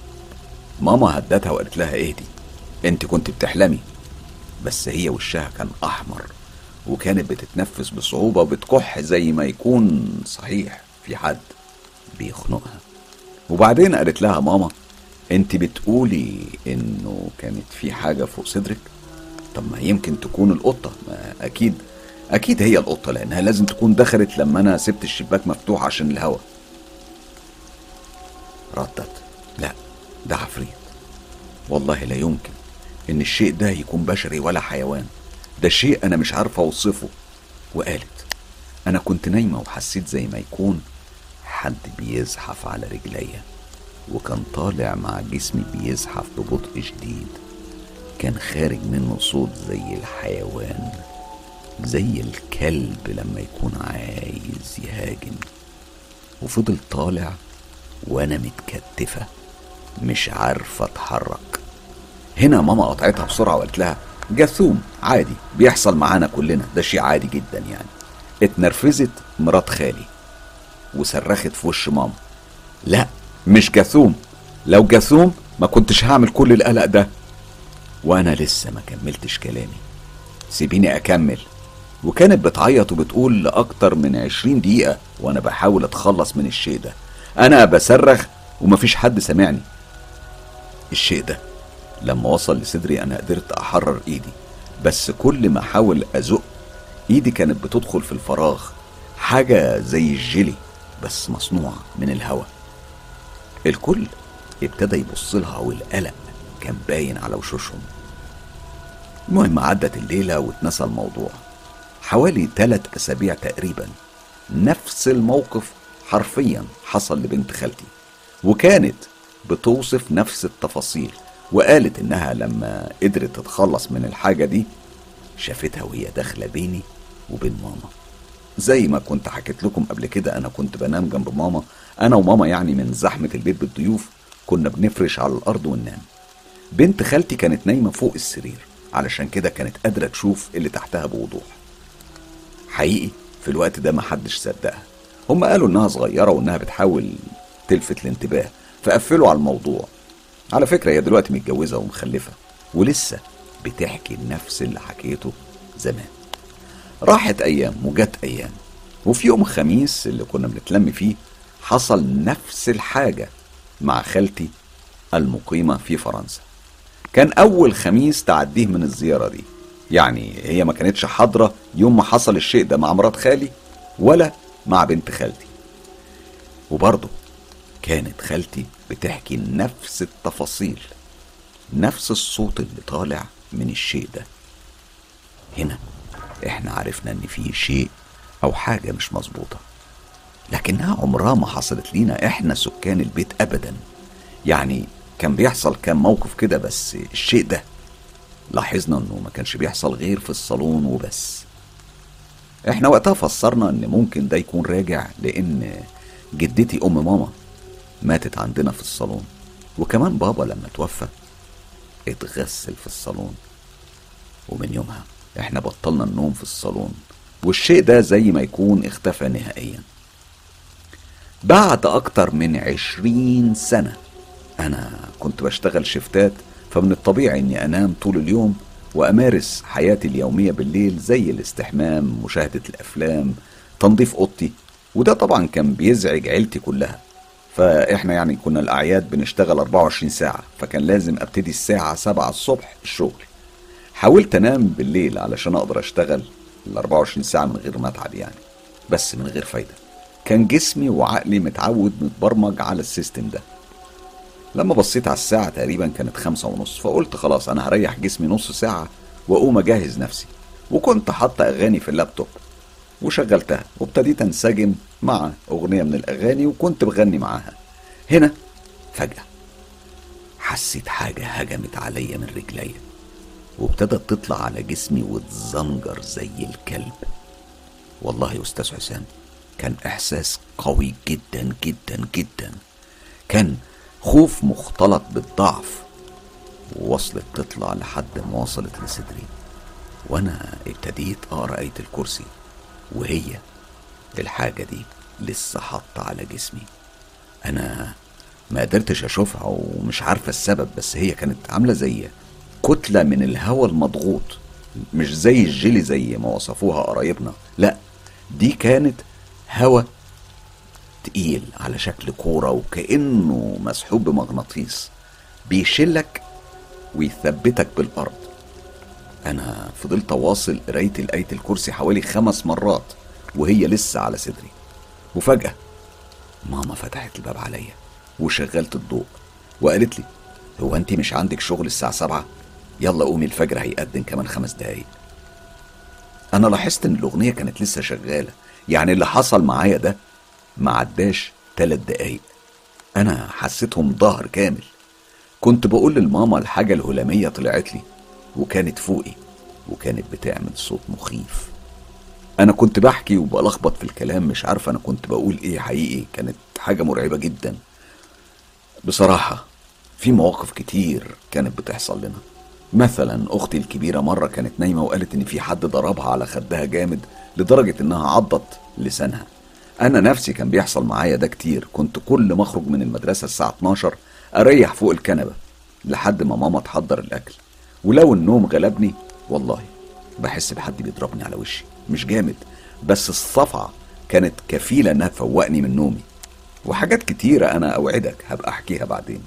ماما هدتها وقالت لها اهدي انت كنت بتحلمي بس هي وشها كان احمر وكانت بتتنفس بصعوبة وبتكح زي ما يكون صحيح في حد بيخنقها وبعدين قالت لها ماما انت بتقولي انه كانت في حاجة فوق صدرك طب ما يمكن تكون القطة ما اكيد اكيد هي القطة لانها لازم تكون دخلت لما انا سبت الشباك مفتوح عشان الهوا ردت لا ده عفريت والله لا يمكن ان الشيء ده يكون بشري ولا حيوان ده شيء انا مش عارفه اوصفه وقالت انا كنت نايمه وحسيت زي ما يكون حد بيزحف على رجليا وكان طالع مع جسمي بيزحف ببطء شديد كان خارج منه صوت زي الحيوان زي الكلب لما يكون عايز يهاجم وفضل طالع وانا متكتفه مش عارفه اتحرك هنا ماما قطعتها بسرعه وقالت لها جاثوم عادي بيحصل معانا كلنا ده شيء عادي جدا يعني اتنرفزت مرات خالي وصرخت في وش ماما لا مش جاثوم لو جاثوم ما كنتش هعمل كل القلق ده وانا لسه ما كملتش كلامي سيبيني اكمل وكانت بتعيط وبتقول لأكتر من عشرين دقيقة وأنا بحاول أتخلص من الشيء ده أنا بصرخ ومفيش حد سامعني الشيء ده لما وصل لصدري أنا قدرت أحرر إيدي بس كل ما أحاول أزق ايدي كانت بتدخل في الفراغ حاجة زي الجيلي بس مصنوعة من الهواء الكل ابتدى يبص لها والقلق كان باين على وشوشهم المهم عدت الليلة واتنسى الموضوع حوالي ثلاث أسابيع تقريبا نفس الموقف حرفيا حصل لبنت خالتي وكانت بتوصف نفس التفاصيل وقالت إنها لما قدرت تتخلص من الحاجة دي شافتها وهي داخلة بيني وبين ماما زي ما كنت حكيت لكم قبل كده أنا كنت بنام جنب ماما أنا وماما يعني من زحمة البيت بالضيوف كنا بنفرش على الأرض وننام بنت خالتي كانت نايمة فوق السرير علشان كده كانت قادرة تشوف اللي تحتها بوضوح حقيقي في الوقت ده محدش صدقها هم قالوا انها صغيرة وانها بتحاول تلفت الانتباه فقفلوا على الموضوع على فكرة هي دلوقتي متجوزة ومخلفة ولسه بتحكي نفس اللي حكيته زمان راحت ايام وجت ايام وفي يوم الخميس اللي كنا بنتلم فيه حصل نفس الحاجة مع خالتي المقيمة في فرنسا كان أول خميس تعديه من الزيارة دي يعني هي ما كانتش حاضرة يوم ما حصل الشيء ده مع مرات خالي ولا مع بنت خالتي وبرضه كانت خالتي بتحكي نفس التفاصيل نفس الصوت اللي طالع من الشيء ده هنا احنا عرفنا ان في شيء او حاجة مش مظبوطة لكنها عمرها ما حصلت لينا احنا سكان البيت ابدا يعني كان بيحصل كام موقف كده بس الشيء ده لاحظنا انه ما كانش بيحصل غير في الصالون وبس احنا وقتها فسرنا ان ممكن ده يكون راجع لان جدتي ام ماما ماتت عندنا في الصالون وكمان بابا لما توفى اتغسل في الصالون ومن يومها احنا بطلنا النوم في الصالون والشيء ده زي ما يكون اختفى نهائيا بعد اكتر من عشرين سنة انا كنت بشتغل شفتات فمن الطبيعي اني انام طول اليوم وامارس حياتي اليومية بالليل زي الاستحمام مشاهدة الافلام تنظيف اوضتي وده طبعا كان بيزعج عيلتي كلها فاحنا يعني كنا الاعياد بنشتغل 24 ساعة فكان لازم ابتدي الساعة 7 الصبح الشغل حاولت انام بالليل علشان اقدر اشتغل ال 24 ساعة من غير ما اتعب يعني بس من غير فايدة كان جسمي وعقلي متعود متبرمج على السيستم ده لما بصيت على الساعة تقريبا كانت خمسة ونص فقلت خلاص أنا هريح جسمي نص ساعة وأقوم أجهز نفسي وكنت حاطة أغاني في اللابتوب وشغلتها وابتديت أنسجم مع أغنية من الأغاني وكنت بغني معاها هنا فجأة حسيت حاجة هجمت عليا من رجليا وابتدت تطلع على جسمي وتزنجر زي الكلب والله يا أستاذ حسام كان إحساس قوي جدا جدا جدا كان خوف مختلط بالضعف ووصلت تطلع لحد ما وصلت لصدري وانا ابتديت اقرا ايه الكرسي وهي الحاجه دي لسه حاطه على جسمي انا ما قدرتش اشوفها ومش عارفه السبب بس هي كانت عامله زي كتله من الهواء المضغوط مش زي الجيلي زي ما وصفوها قرايبنا لا دي كانت هواء تقيل على شكل كورة وكأنه مسحوب بمغناطيس بيشلك ويثبتك بالأرض أنا فضلت أواصل قراية الآية الكرسي حوالي خمس مرات وهي لسه على صدري وفجأة ماما فتحت الباب عليا وشغلت الضوء وقالت لي هو أنت مش عندك شغل الساعة سبعة؟ يلا قومي الفجر هيقدم كمان خمس دقايق أنا لاحظت إن الأغنية كانت لسه شغالة يعني اللي حصل معايا ده ما عداش تلات دقايق انا حسيتهم ظهر كامل كنت بقول للماما الحاجة الهلامية طلعت لي وكانت فوقي وكانت بتعمل صوت مخيف انا كنت بحكي وبلخبط في الكلام مش عارف انا كنت بقول ايه حقيقي كانت حاجة مرعبة جدا بصراحة في مواقف كتير كانت بتحصل لنا مثلا اختي الكبيرة مرة كانت نايمة وقالت ان في حد ضربها على خدها جامد لدرجة انها عضت لسانها انا نفسي كان بيحصل معايا ده كتير كنت كل ما اخرج من المدرسه الساعه 12 اريح فوق الكنبه لحد ما ماما تحضر الاكل ولو النوم غلبني والله بحس بحد بيضربني على وشي مش جامد بس الصفعه كانت كفيله انها تفوقني من نومي وحاجات كتيره انا اوعدك هبقى احكيها بعدين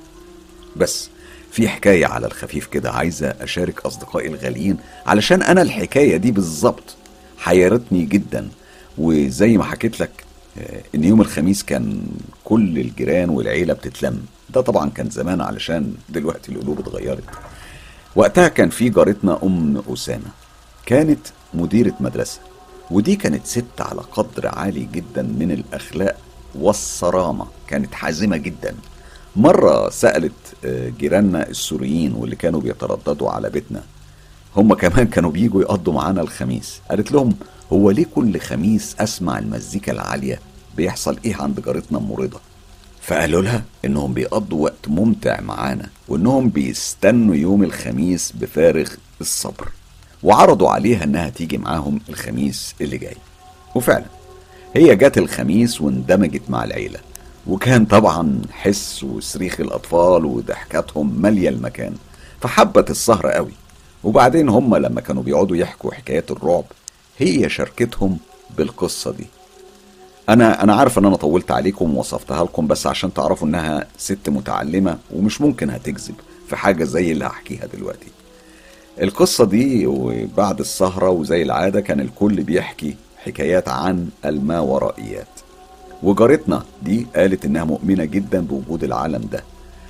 بس في حكايه على الخفيف كده عايزه اشارك اصدقائي الغاليين علشان انا الحكايه دي بالظبط حيرتني جدا وزي ما حكيت لك آه، ان يوم الخميس كان كل الجيران والعيلة بتتلم ده طبعا كان زمان علشان دلوقتي القلوب اتغيرت وقتها كان في جارتنا ام اسامة كانت مديرة مدرسة ودي كانت ست على قدر عالي جدا من الاخلاق والصرامة كانت حازمة جدا مرة سألت آه، جيراننا السوريين واللي كانوا بيترددوا على بيتنا هم كمان كانوا بيجوا يقضوا معانا الخميس قالت لهم هو ليه كل خميس اسمع المزيكا العالية بيحصل ايه عند جارتنا ام رضا فقالوا لها انهم بيقضوا وقت ممتع معانا وانهم بيستنوا يوم الخميس بفارغ الصبر وعرضوا عليها انها تيجي معاهم الخميس اللي جاي وفعلا هي جت الخميس واندمجت مع العيلة وكان طبعا حس وصريخ الأطفال وضحكاتهم مالية المكان فحبت السهرة قوي وبعدين هم لما كانوا بيقعدوا يحكوا حكايات الرعب هي شاركتهم بالقصة دي أنا أنا عارف إن أنا طولت عليكم ووصفتها لكم بس عشان تعرفوا إنها ست متعلمة ومش ممكن هتكذب في حاجة زي اللي هحكيها دلوقتي القصة دي وبعد السهرة وزي العادة كان الكل بيحكي حكايات عن الماورائيات وجارتنا دي قالت انها مؤمنة جدا بوجود العالم ده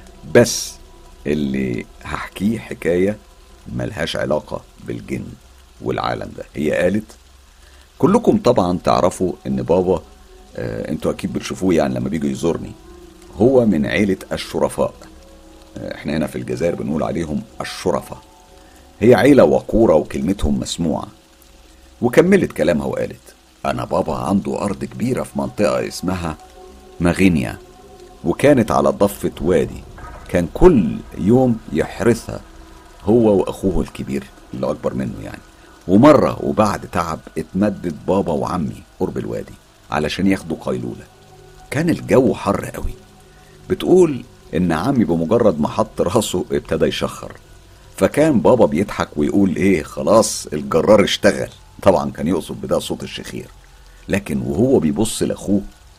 بس اللي هحكيه حكاية ملهاش علاقة بالجن والعالم ده هي قالت كلكم طبعا تعرفوا ان بابا آه انتوا اكيد بتشوفوه يعني لما بيجي يزورني هو من عيلة الشرفاء آه احنا هنا في الجزائر بنقول عليهم الشرفاء هي عيلة وقورة وكلمتهم مسموعة وكملت كلامها وقالت أنا بابا عنده أرض كبيرة في منطقة اسمها ماغينيا وكانت على ضفة وادي كان كل يوم يحرثها هو وأخوه الكبير اللي أكبر منه يعني ومرة وبعد تعب اتمدد بابا وعمي قرب الوادي علشان ياخدوا قيلولة كان الجو حر قوي بتقول إن عمي بمجرد ما حط راسه ابتدى يشخر فكان بابا بيضحك ويقول ايه خلاص الجرار اشتغل طبعا كان يقصد بده صوت الشخير لكن وهو بيبص لاخوه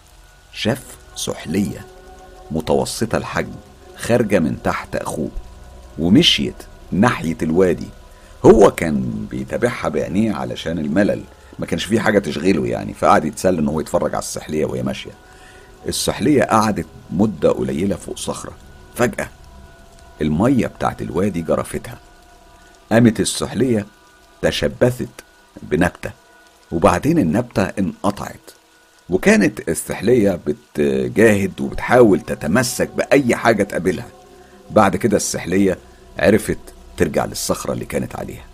شاف سحلية متوسطة الحجم خارجة من تحت اخوه ومشيت ناحية الوادي هو كان بيتابعها بعينيه علشان الملل ما كانش فيه حاجة تشغله يعني فقعد يتسلى ان هو يتفرج على السحلية وهي ماشية السحلية قعدت مدة قليلة فوق صخرة فجأة المية بتاعت الوادي جرفتها قامت السحلية تشبثت بنبتة وبعدين النبتة انقطعت وكانت السحلية بتجاهد وبتحاول تتمسك بأي حاجة تقابلها بعد كده السحلية عرفت ترجع للصخرة اللي كانت عليها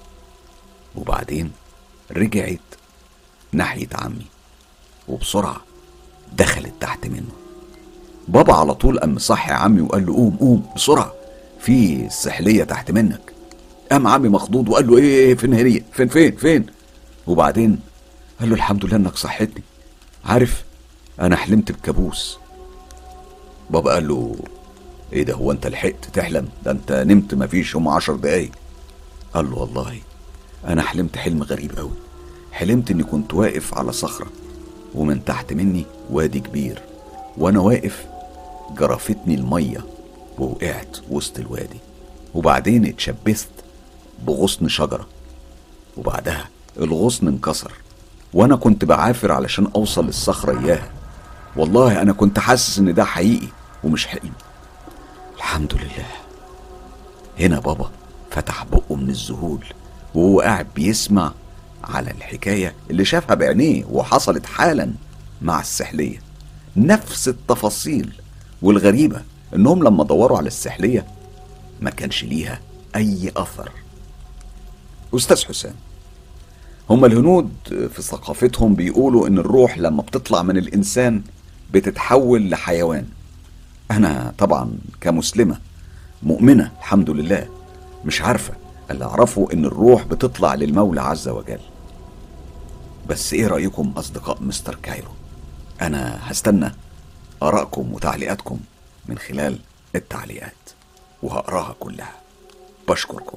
وبعدين رجعت ناحية عمي وبسرعة دخلت تحت منه بابا على طول قام صحي عمي وقال له قوم قوم بسرعة في السحلية تحت منك قام عمي مخضوض وقال له ايه ايه فين هي فين فين فين وبعدين قال له الحمد لله انك صحتني عارف انا حلمت بكابوس بابا قال له ايه ده هو انت لحقت تحلم ده انت نمت مفيش هم عشر دقايق قال له والله انا حلمت حلم غريب قوي حلمت اني كنت واقف على صخرة ومن تحت مني وادي كبير وانا واقف جرفتني المية ووقعت وسط الوادي وبعدين اتشبثت بغصن شجرة وبعدها الغصن انكسر وانا كنت بعافر علشان اوصل للصخرة اياها والله انا كنت حاسس ان ده حقيقي ومش حلم الحمد لله هنا بابا فتح بقه من الذهول وهو قاعد بيسمع على الحكاية اللي شافها بعينيه وحصلت حالا مع السحلية نفس التفاصيل والغريبة انهم لما دوروا على السحلية ما كانش ليها اي اثر استاذ حسام هما الهنود في ثقافتهم بيقولوا ان الروح لما بتطلع من الانسان بتتحول لحيوان انا طبعا كمسلمة مؤمنة الحمد لله مش عارفة اللي اعرفه ان الروح بتطلع للمولى عز وجل بس ايه رأيكم اصدقاء مستر كايرو انا هستنى ارائكم وتعليقاتكم من خلال التعليقات وهقراها كلها بشكركم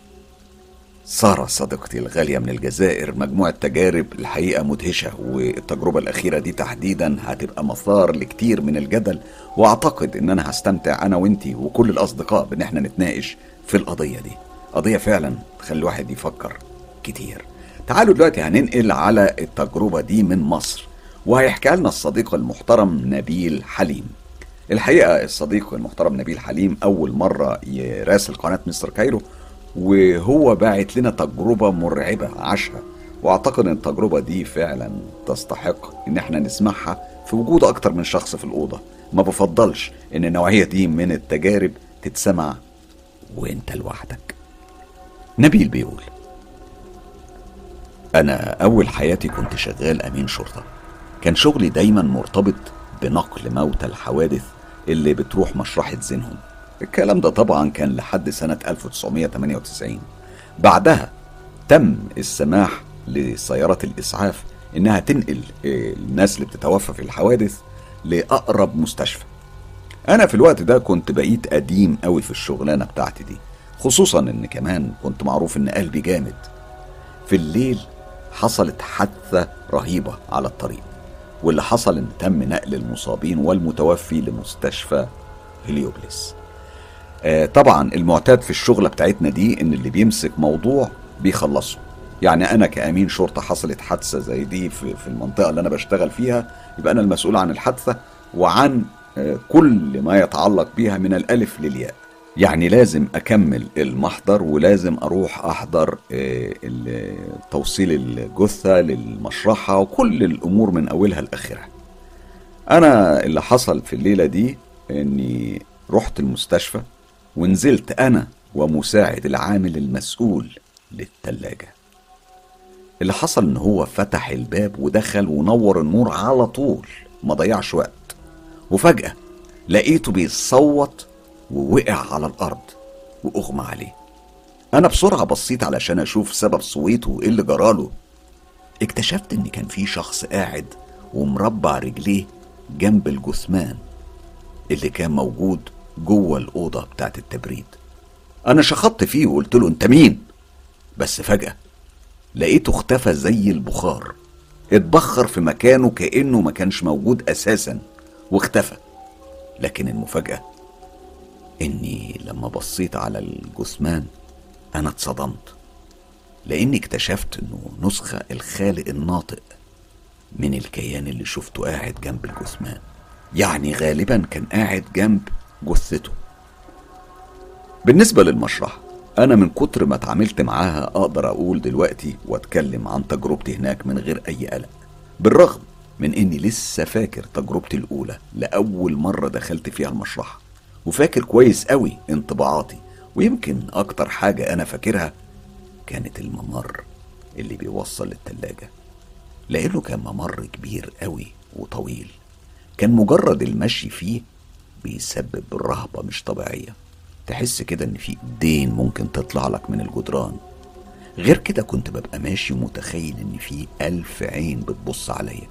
سارة صديقتي الغالية من الجزائر مجموعة تجارب الحقيقة مدهشة والتجربة الأخيرة دي تحديدا هتبقى مثار لكتير من الجدل وأعتقد إن أنا هستمتع أنا وإنتي وكل الأصدقاء بإن احنا نتناقش في القضية دي قضية فعلا تخلي الواحد يفكر كتير تعالوا دلوقتي هننقل على التجربة دي من مصر وهيحكي لنا الصديق المحترم نبيل حليم الحقيقة الصديق المحترم نبيل حليم أول مرة يراسل قناة مستر كايرو وهو باعت لنا تجربة مرعبة عاشها واعتقد ان التجربة دي فعلا تستحق ان احنا نسمعها في وجود اكتر من شخص في الأوضة ما بفضلش ان النوعية دي من التجارب تتسمع وانت لوحدك نبيل بيقول انا اول حياتي كنت شغال امين شرطة كان شغلي دايما مرتبط بنقل موتى الحوادث اللي بتروح مشرحة زينهم الكلام ده طبعا كان لحد سنة 1998 بعدها تم السماح لسيارات الإسعاف إنها تنقل الناس اللي بتتوفى في الحوادث لأقرب مستشفى أنا في الوقت ده كنت بقيت قديم قوي في الشغلانة بتاعتي دي خصوصا إن كمان كنت معروف إن قلبي جامد في الليل حصلت حادثة رهيبة على الطريق واللي حصل إن تم نقل المصابين والمتوفي لمستشفى هليوبلس آه طبعا المعتاد في الشغلة بتاعتنا دي إن اللي بيمسك موضوع بيخلصه يعني انا كامين شرطه حصلت حادثه زي دي في, في المنطقه اللي انا بشتغل فيها يبقى انا المسؤول عن الحادثه وعن كل ما يتعلق بيها من الالف للياء يعني لازم اكمل المحضر ولازم اروح احضر توصيل الجثه للمشرحه وكل الامور من اولها لاخرها انا اللي حصل في الليله دي اني رحت المستشفى ونزلت انا ومساعد العامل المسؤول للتلاجه اللي حصل ان هو فتح الباب ودخل ونور النور على طول ما ضيعش وقت وفجأة لقيته بيصوت ووقع على الأرض وأغمى عليه أنا بسرعة بصيت علشان أشوف سبب صويته وإيه اللي جراله اكتشفت إن كان في شخص قاعد ومربع رجليه جنب الجثمان اللي كان موجود جوه الأوضة بتاعت التبريد أنا شخطت فيه وقلت له أنت مين؟ بس فجأة لقيته اختفى زي البخار اتبخر في مكانه كأنه ما كانش موجود أساسا واختفى لكن المفاجأة إني لما بصيت على الجثمان أنا اتصدمت لأني اكتشفت إنه نسخة الخالق الناطق من الكيان اللي شفته قاعد جنب الجثمان يعني غالبا كان قاعد جنب جثته بالنسبة للمشرحة أنا من كتر ما اتعاملت معاها أقدر أقول دلوقتي وأتكلم عن تجربتي هناك من غير أي قلق بالرغم من إني لسه فاكر تجربتي الأولى لأول مرة دخلت فيها المشرحة وفاكر كويس قوي انطباعاتي ويمكن أكتر حاجة أنا فاكرها كانت الممر اللي بيوصل للتلاجة لأنه كان ممر كبير قوي وطويل كان مجرد المشي فيه بيسبب رهبة مش طبيعية تحس كده ان في ايدين ممكن تطلع لك من الجدران غير كده كنت ببقى ماشي ومتخيل ان في الف عين بتبص عليا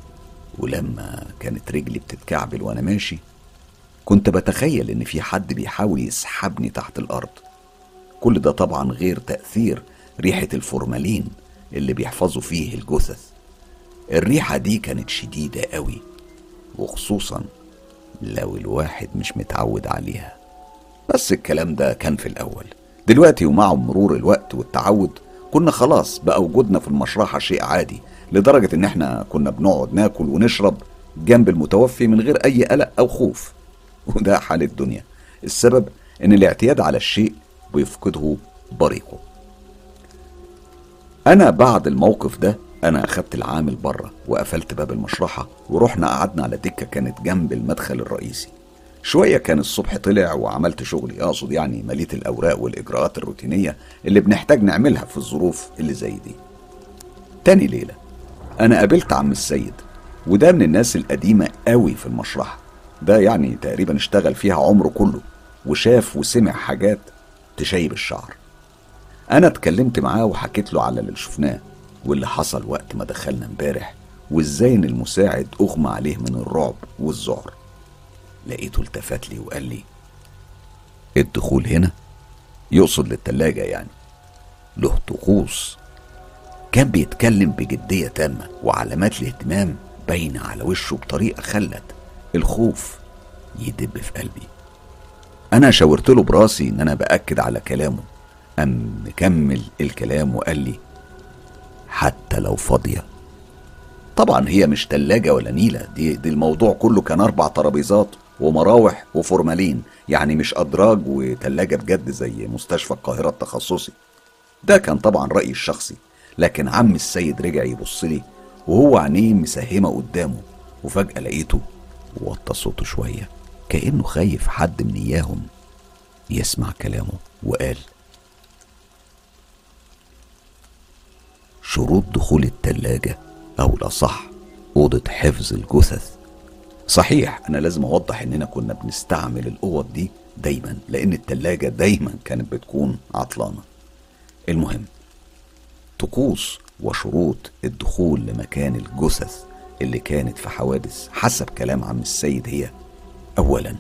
ولما كانت رجلي بتتكعبل وانا ماشي كنت بتخيل ان في حد بيحاول يسحبني تحت الارض كل ده طبعا غير تأثير ريحة الفورمالين اللي بيحفظوا فيه الجثث الريحة دي كانت شديدة قوي وخصوصا لو الواحد مش متعود عليها بس الكلام ده كان في الأول دلوقتي ومع مرور الوقت والتعود كنا خلاص بقى وجودنا في المشرحة شيء عادي لدرجة إن إحنا كنا بنقعد ناكل ونشرب جنب المتوفي من غير أي قلق أو خوف وده حال الدنيا السبب إن الاعتياد على الشيء بيفقده بريقه أنا بعد الموقف ده أنا أخدت العامل بره وقفلت باب المشرحة ورحنا قعدنا على دكة كانت جنب المدخل الرئيسي شوية كان الصبح طلع وعملت شغلي أقصد يعني مليت الأوراق والإجراءات الروتينية اللي بنحتاج نعملها في الظروف اللي زي دي تاني ليلة أنا قابلت عم السيد وده من الناس القديمة قوي في المشرحة ده يعني تقريبا اشتغل فيها عمره كله وشاف وسمع حاجات تشيب الشعر أنا اتكلمت معاه وحكيت له على اللي شفناه واللي حصل وقت ما دخلنا امبارح وازاي ان المساعد اغمى عليه من الرعب والذعر لقيته التفت لي وقال لي الدخول هنا يقصد للتلاجة يعني له طقوس كان بيتكلم بجدية تامة وعلامات الاهتمام باينة على وشه بطريقة خلت الخوف يدب في قلبي أنا شاورت له براسي إن أنا بأكد على كلامه أم مكمل الكلام وقال لي حتى لو فاضية طبعا هي مش تلاجة ولا نيلة دي, دي الموضوع كله كان أربع ترابيزات ومراوح وفورمالين يعني مش أدراج وتلاجة بجد زي مستشفى القاهرة التخصصي ده كان طبعا رأيي الشخصي لكن عم السيد رجع يبص لي وهو عينيه مسهمة قدامه وفجأة لقيته وطى صوته شوية كأنه خايف حد من إياهم يسمع كلامه وقال شروط دخول التلاجة أو الأصح أوضة حفظ الجثث صحيح أنا لازم أوضح إننا كنا بنستعمل الأوض دي دايما لأن التلاجة دايما كانت بتكون عطلانة المهم طقوس وشروط الدخول لمكان الجثث اللي كانت في حوادث حسب كلام عم السيد هي أولا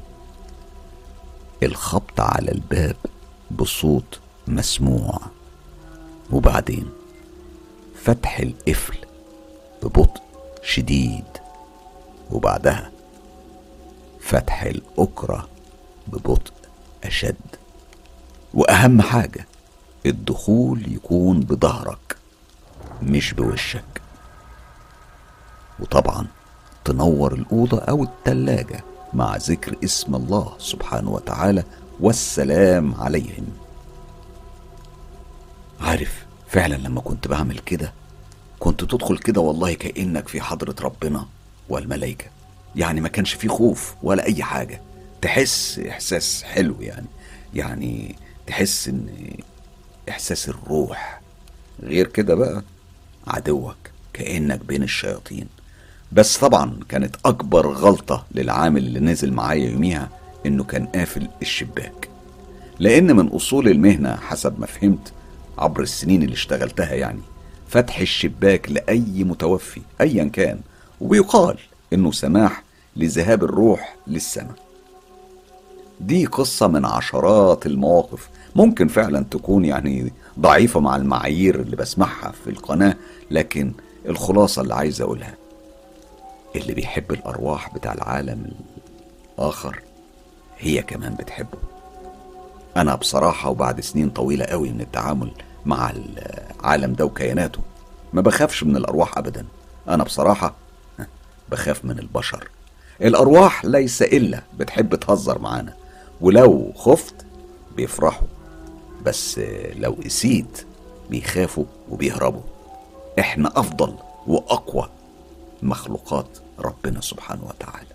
الخبط على الباب بصوت مسموع وبعدين فتح القفل ببطء شديد وبعدها فتح الأكرة ببطء أشد وأهم حاجة الدخول يكون بظهرك مش بوشك وطبعا تنور الأوضة أو التلاجة مع ذكر اسم الله سبحانه وتعالى والسلام عليهم عارف فعلا لما كنت بعمل كده كنت تدخل كده والله كأنك في حضرة ربنا والملائكة يعني ما كانش فيه خوف ولا أي حاجة تحس إحساس حلو يعني يعني تحس إن إحساس الروح غير كده بقى عدوك كأنك بين الشياطين بس طبعا كانت أكبر غلطة للعامل اللي نزل معايا يوميها إنه كان قافل الشباك لأن من أصول المهنة حسب ما فهمت عبر السنين اللي اشتغلتها يعني فتح الشباك لأي متوفي أيا كان وبيقال إنه سماح لذهاب الروح للسماء دي قصة من عشرات المواقف ممكن فعلا تكون يعني ضعيفة مع المعايير اللي بسمعها في القناة لكن الخلاصة اللي عايز أقولها اللي بيحب الأرواح بتاع العالم الآخر هي كمان بتحبه أنا بصراحة وبعد سنين طويلة قوي من التعامل مع العالم ده وكياناته ما بخافش من الأرواح أبدا أنا بصراحة بخاف من البشر الأرواح ليس إلا بتحب تهزر معانا ولو خفت بيفرحوا بس لو قسيت بيخافوا وبيهربوا احنا أفضل وأقوى مخلوقات ربنا سبحانه وتعالى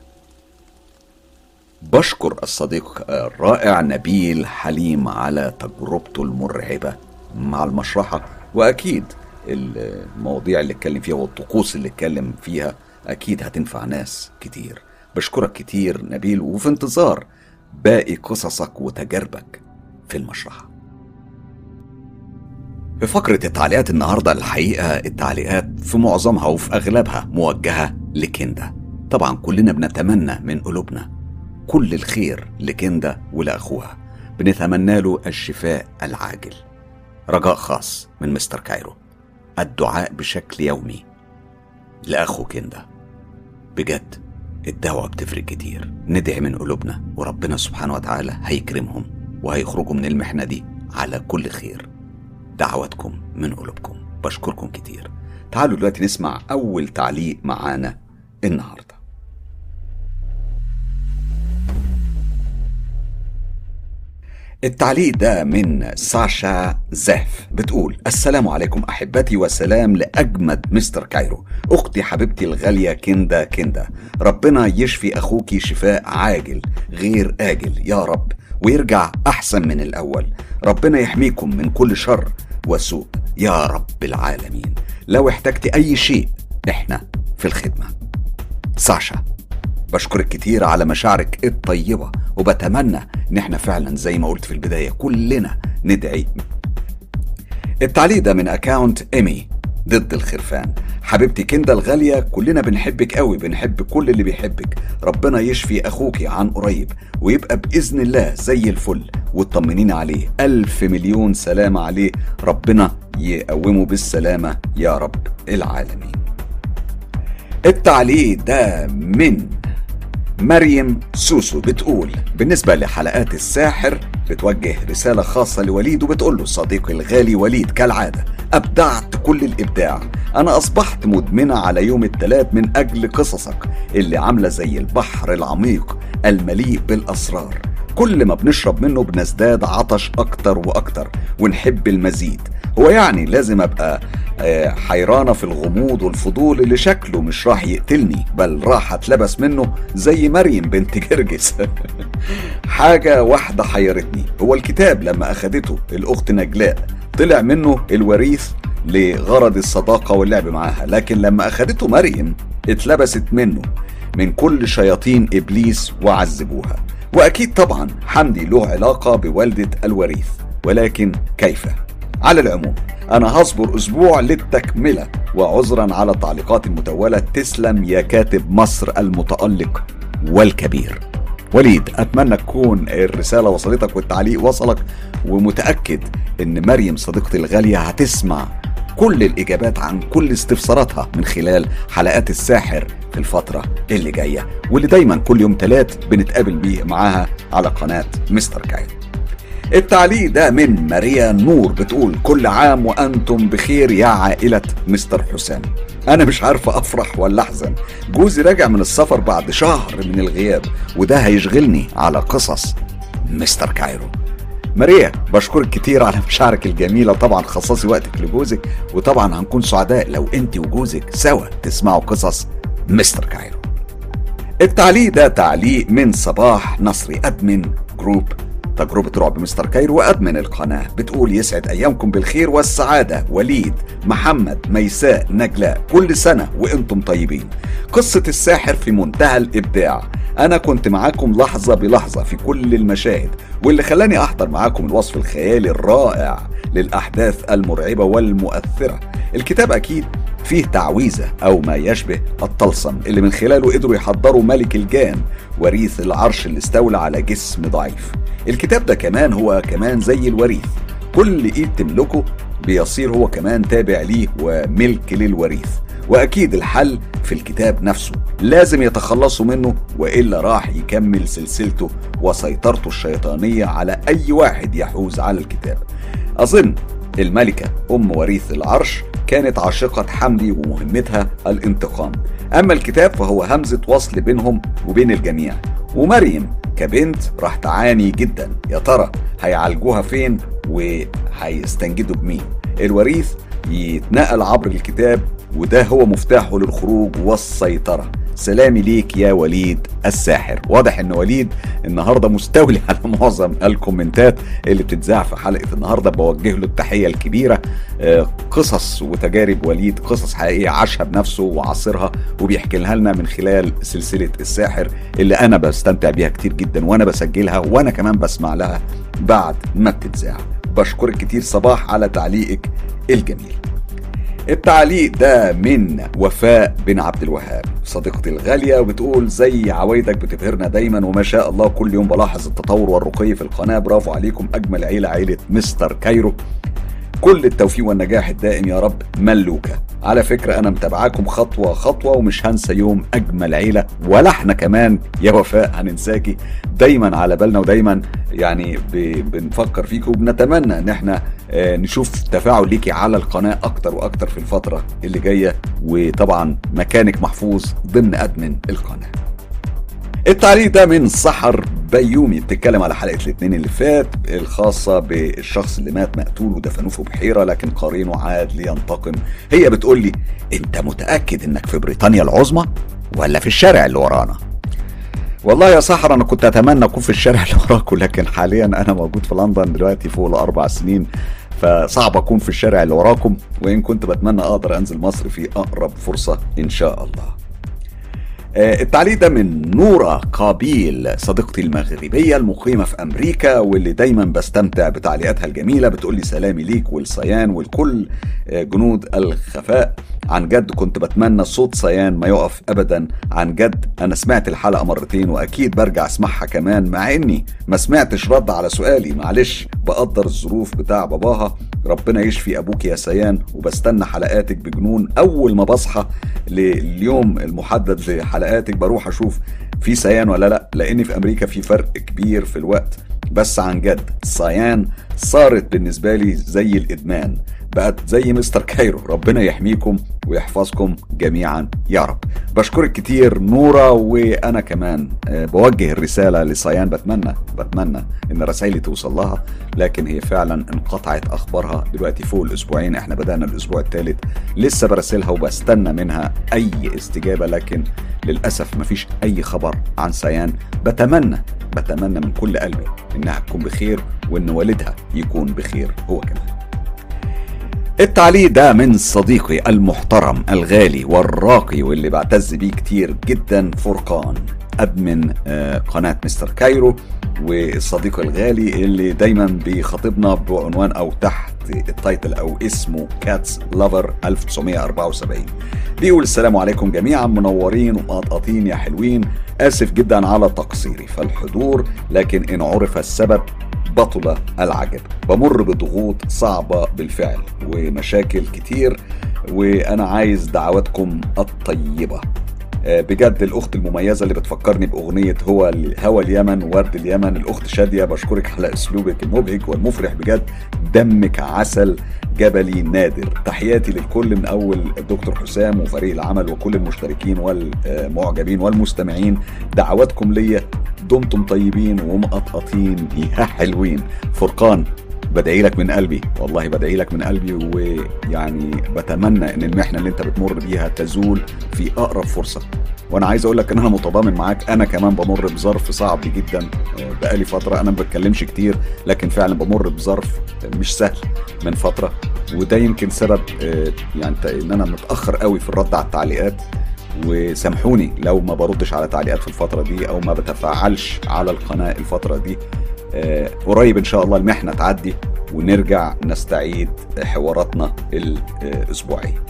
بشكر الصديق الرائع نبيل حليم على تجربته المرعبة مع المشرحة وأكيد المواضيع اللي اتكلم فيها والطقوس اللي اتكلم فيها أكيد هتنفع ناس كتير بشكرك كتير نبيل وفي انتظار باقي قصصك وتجاربك في المشرحة في فقرة التعليقات النهاردة الحقيقة التعليقات في معظمها وفي أغلبها موجهة لكندا طبعا كلنا بنتمنى من قلوبنا كل الخير لكندا ولأخوها بنتمنى له الشفاء العاجل رجاء خاص من مستر كايرو الدعاء بشكل يومي لأخو كندا بجد الدعوة بتفرق كتير ندعي من قلوبنا وربنا سبحانه وتعالى هيكرمهم وهيخرجوا من المحنة دي على كل خير دعواتكم من قلوبكم بشكركم كتير تعالوا دلوقتي نسمع أول تعليق معانا النهارده التعليق ده من ساشا زاف بتقول السلام عليكم احبتي وسلام لاجمد مستر كايرو اختي حبيبتي الغاليه كندا كندا ربنا يشفي اخوكي شفاء عاجل غير اجل يا رب ويرجع احسن من الاول ربنا يحميكم من كل شر وسوء يا رب العالمين لو احتجت اي شيء احنا في الخدمه ساشا بشكرك كتير على مشاعرك الطيبة وبتمنى ان احنا فعلا زي ما قلت في البداية كلنا ندعي التعليق ده من اكاونت ايمي ضد الخرفان حبيبتي كندا الغالية كلنا بنحبك قوي بنحب كل اللي بيحبك ربنا يشفي أخوك عن قريب ويبقى بإذن الله زي الفل وتطمنين عليه ألف مليون سلامة عليه ربنا يقومه بالسلامة يا رب العالمين التعليق ده من مريم سوسو بتقول بالنسبة لحلقات الساحر بتوجه رسالة خاصة لوليد وبتقول له صديقي الغالي وليد كالعادة أبدعت كل الإبداع أنا أصبحت مدمنة على يوم الثلاث من أجل قصصك اللي عاملة زي البحر العميق المليء بالأسرار كل ما بنشرب منه بنزداد عطش أكتر وأكتر ونحب المزيد هو يعني لازم أبقى آه، حيرانة في الغموض والفضول اللي شكله مش راح يقتلني بل راح اتلبس منه زي مريم بنت جرجس حاجة واحدة حيرتني هو الكتاب لما أخدته الأخت نجلاء طلع منه الوريث لغرض الصداقة واللعب معاها لكن لما أخدته مريم اتلبست منه من كل شياطين إبليس وعذبوها وأكيد طبعا حمدي له علاقة بوالدة الوريث ولكن كيف؟ على العموم أنا هصبر أسبوع للتكملة وعذرا على التعليقات المتولة تسلم يا كاتب مصر المتألق والكبير وليد أتمنى تكون الرسالة وصلتك والتعليق وصلك ومتأكد إن مريم صديقتي الغالية هتسمع كل الإجابات عن كل استفساراتها من خلال حلقات الساحر في الفترة اللي جاية واللي دايما كل يوم تلات بنتقابل بيه معاها على قناة مستر كايد التعليق ده من ماريا نور بتقول كل عام وأنتم بخير يا عائلة مستر حسام أنا مش عارفة أفرح ولا أحزن جوزي راجع من السفر بعد شهر من الغياب وده هيشغلني على قصص مستر كايرو ماريا بشكرك كتير على مشاعرك الجميلة طبعا خصصي وقتك لجوزك وطبعا هنكون سعداء لو انت وجوزك سوا تسمعوا قصص مستر كايرو التعليق ده تعليق من صباح نصري أدمن جروب تجربة رعب مستر كايرو وأدمن القناة بتقول يسعد أيامكم بالخير والسعادة وليد محمد ميساء نجلاء كل سنة وأنتم طيبين قصة الساحر في منتهى الإبداع أنا كنت معاكم لحظة بلحظة في كل المشاهد واللي خلاني أحضر معاكم الوصف الخيالي الرائع للأحداث المرعبة والمؤثرة الكتاب أكيد فيه تعويذة أو ما يشبه الطلسم اللي من خلاله قدروا يحضروا ملك الجان وريث العرش اللي استولى على جسم ضعيف الكتاب ده كمان هو كمان زي الوريث كل ايد تملكه بيصير هو كمان تابع ليه وملك للوريث واكيد الحل في الكتاب نفسه لازم يتخلصوا منه والا راح يكمل سلسلته وسيطرته الشيطانيه على اي واحد يحوز على الكتاب اظن الملكه ام وريث العرش كانت عاشقة حمدي ومهمتها الانتقام أما الكتاب فهو همزة وصل بينهم وبين الجميع ومريم كبنت راح تعاني جدا يا ترى هيعالجوها فين وهيستنجدوا بمين الوريث يتنقل عبر الكتاب وده هو مفتاحه للخروج والسيطرة سلامي ليك يا وليد الساحر واضح ان وليد النهارده مستولي على معظم الكومنتات اللي بتتذاع في حلقه النهارده بوجه له التحيه الكبيره آه، قصص وتجارب وليد قصص حقيقيه عاشها بنفسه وعاصرها وبيحكي لنا من خلال سلسله الساحر اللي انا بستمتع بيها كتير جدا وانا بسجلها وانا كمان بسمع لها بعد ما بتتذاع بشكرك كتير صباح على تعليقك الجميل التعليق ده من وفاء بن عبد الوهاب صديقتي الغالية وبتقول زي عوايدك بتبهرنا دايما وما شاء الله كل يوم بلاحظ التطور والرقي في القناة برافو عليكم أجمل عيلة عيلة مستر كايرو كل التوفيق والنجاح الدائم يا رب ملوكة على فكرة أنا متابعاكم خطوة خطوة ومش هنسى يوم أجمل عيلة ولا احنا كمان يا وفاء هننساكي دايما على بالنا ودايما يعني ب- بنفكر فيكي وبنتمنى ان احنا آه، نشوف تفاعل ليكي على القناة أكتر وأكتر في الفترة اللي جاية وطبعا مكانك محفوظ ضمن أدمن القناة التعليق ده من سحر بيومي بتتكلم على حلقه الاثنين اللي فات الخاصه بالشخص اللي مات مقتول ودفنوه في بحيره لكن قرينه عاد لينتقم هي بتقول لي انت متاكد انك في بريطانيا العظمى ولا في الشارع اللي ورانا والله يا سحر انا كنت اتمنى اكون في الشارع اللي وراكم لكن حاليا انا موجود في لندن دلوقتي فوق الاربع سنين فصعب اكون في الشارع اللي وراكم وان كنت بتمنى اقدر انزل مصر في اقرب فرصه ان شاء الله آه، التعليق ده من نورة قابيل صديقتي المغربية المقيمة في أمريكا واللي دايما بستمتع بتعليقاتها الجميلة بتقول لي سلامي ليك والصيان والكل آه، جنود الخفاء عن جد كنت بتمنى صوت صيان ما يقف أبدا عن جد أنا سمعت الحلقة مرتين وأكيد برجع أسمعها كمان مع إني ما سمعتش رد على سؤالي معلش بقدر الظروف بتاع باباها ربنا يشفي أبوك يا سيان وبستنى حلقاتك بجنون أول ما بصحى لليوم المحدد لحلقاتك بروح اشوف في سيان ولا لا لان في امريكا في فرق كبير في الوقت بس عن جد صيان صارت بالنسبة لي زي الإدمان بقت زي مستر كايرو ربنا يحميكم ويحفظكم جميعا يا رب بشكرك كتير نورة وأنا كمان آه، بوجه الرسالة لصيان بتمنى بتمنى إن رسائلي توصل لها لكن هي فعلا انقطعت أخبارها دلوقتي فوق الأسبوعين إحنا بدأنا الأسبوع الثالث لسه برسلها وبستنى منها أي استجابة لكن للأسف مفيش أي خبر عن سيان بتمنى بتمنى من كل قلبي إنها تكون بخير وإن والدها يكون بخير هو كمان التعليق ده من صديقي المحترم الغالي والراقي واللي بعتز بيه كتير جدا فرقان ادمن آه، قناه مستر كايرو والصديق الغالي اللي دايما بيخاطبنا بعنوان او تحت التايتل او اسمه كاتس لافر 1974 بيقول السلام عليكم جميعا منورين ومقطقطين يا حلوين اسف جدا على تقصيري فالحضور لكن ان عرف السبب بطل العجب بمر بضغوط صعبة بالفعل ومشاكل كتير وأنا عايز دعواتكم الطيبة آه، بجد الاخت المميزه اللي بتفكرني باغنيه هو هوى اليمن ورد اليمن الاخت شاديه بشكرك على اسلوبك المبهج والمفرح بجد دمك عسل جبلي نادر تحياتي للكل من اول الدكتور حسام وفريق العمل وكل المشتركين والمعجبين والمستمعين دعواتكم ليا دمتم طيبين ومقطقطين يا حلوين فرقان بدعي لك من قلبي والله بدعي لك من قلبي ويعني بتمنى ان المحنه اللي انت بتمر بيها تزول في اقرب فرصه وانا عايز اقول لك ان انا متضامن معاك انا كمان بمر بظرف صعب جدا بقالي فتره انا ما بتكلمش كتير لكن فعلا بمر بظرف مش سهل من فتره وده يمكن سبب يعني ان انا متاخر قوي في الرد على التعليقات وسامحوني لو ما بردش على تعليقات في الفتره دي او ما بتفاعلش على القناه الفتره دي آه، قريب ان شاء الله المحنه تعدي ونرجع نستعيد حواراتنا الاسبوعيه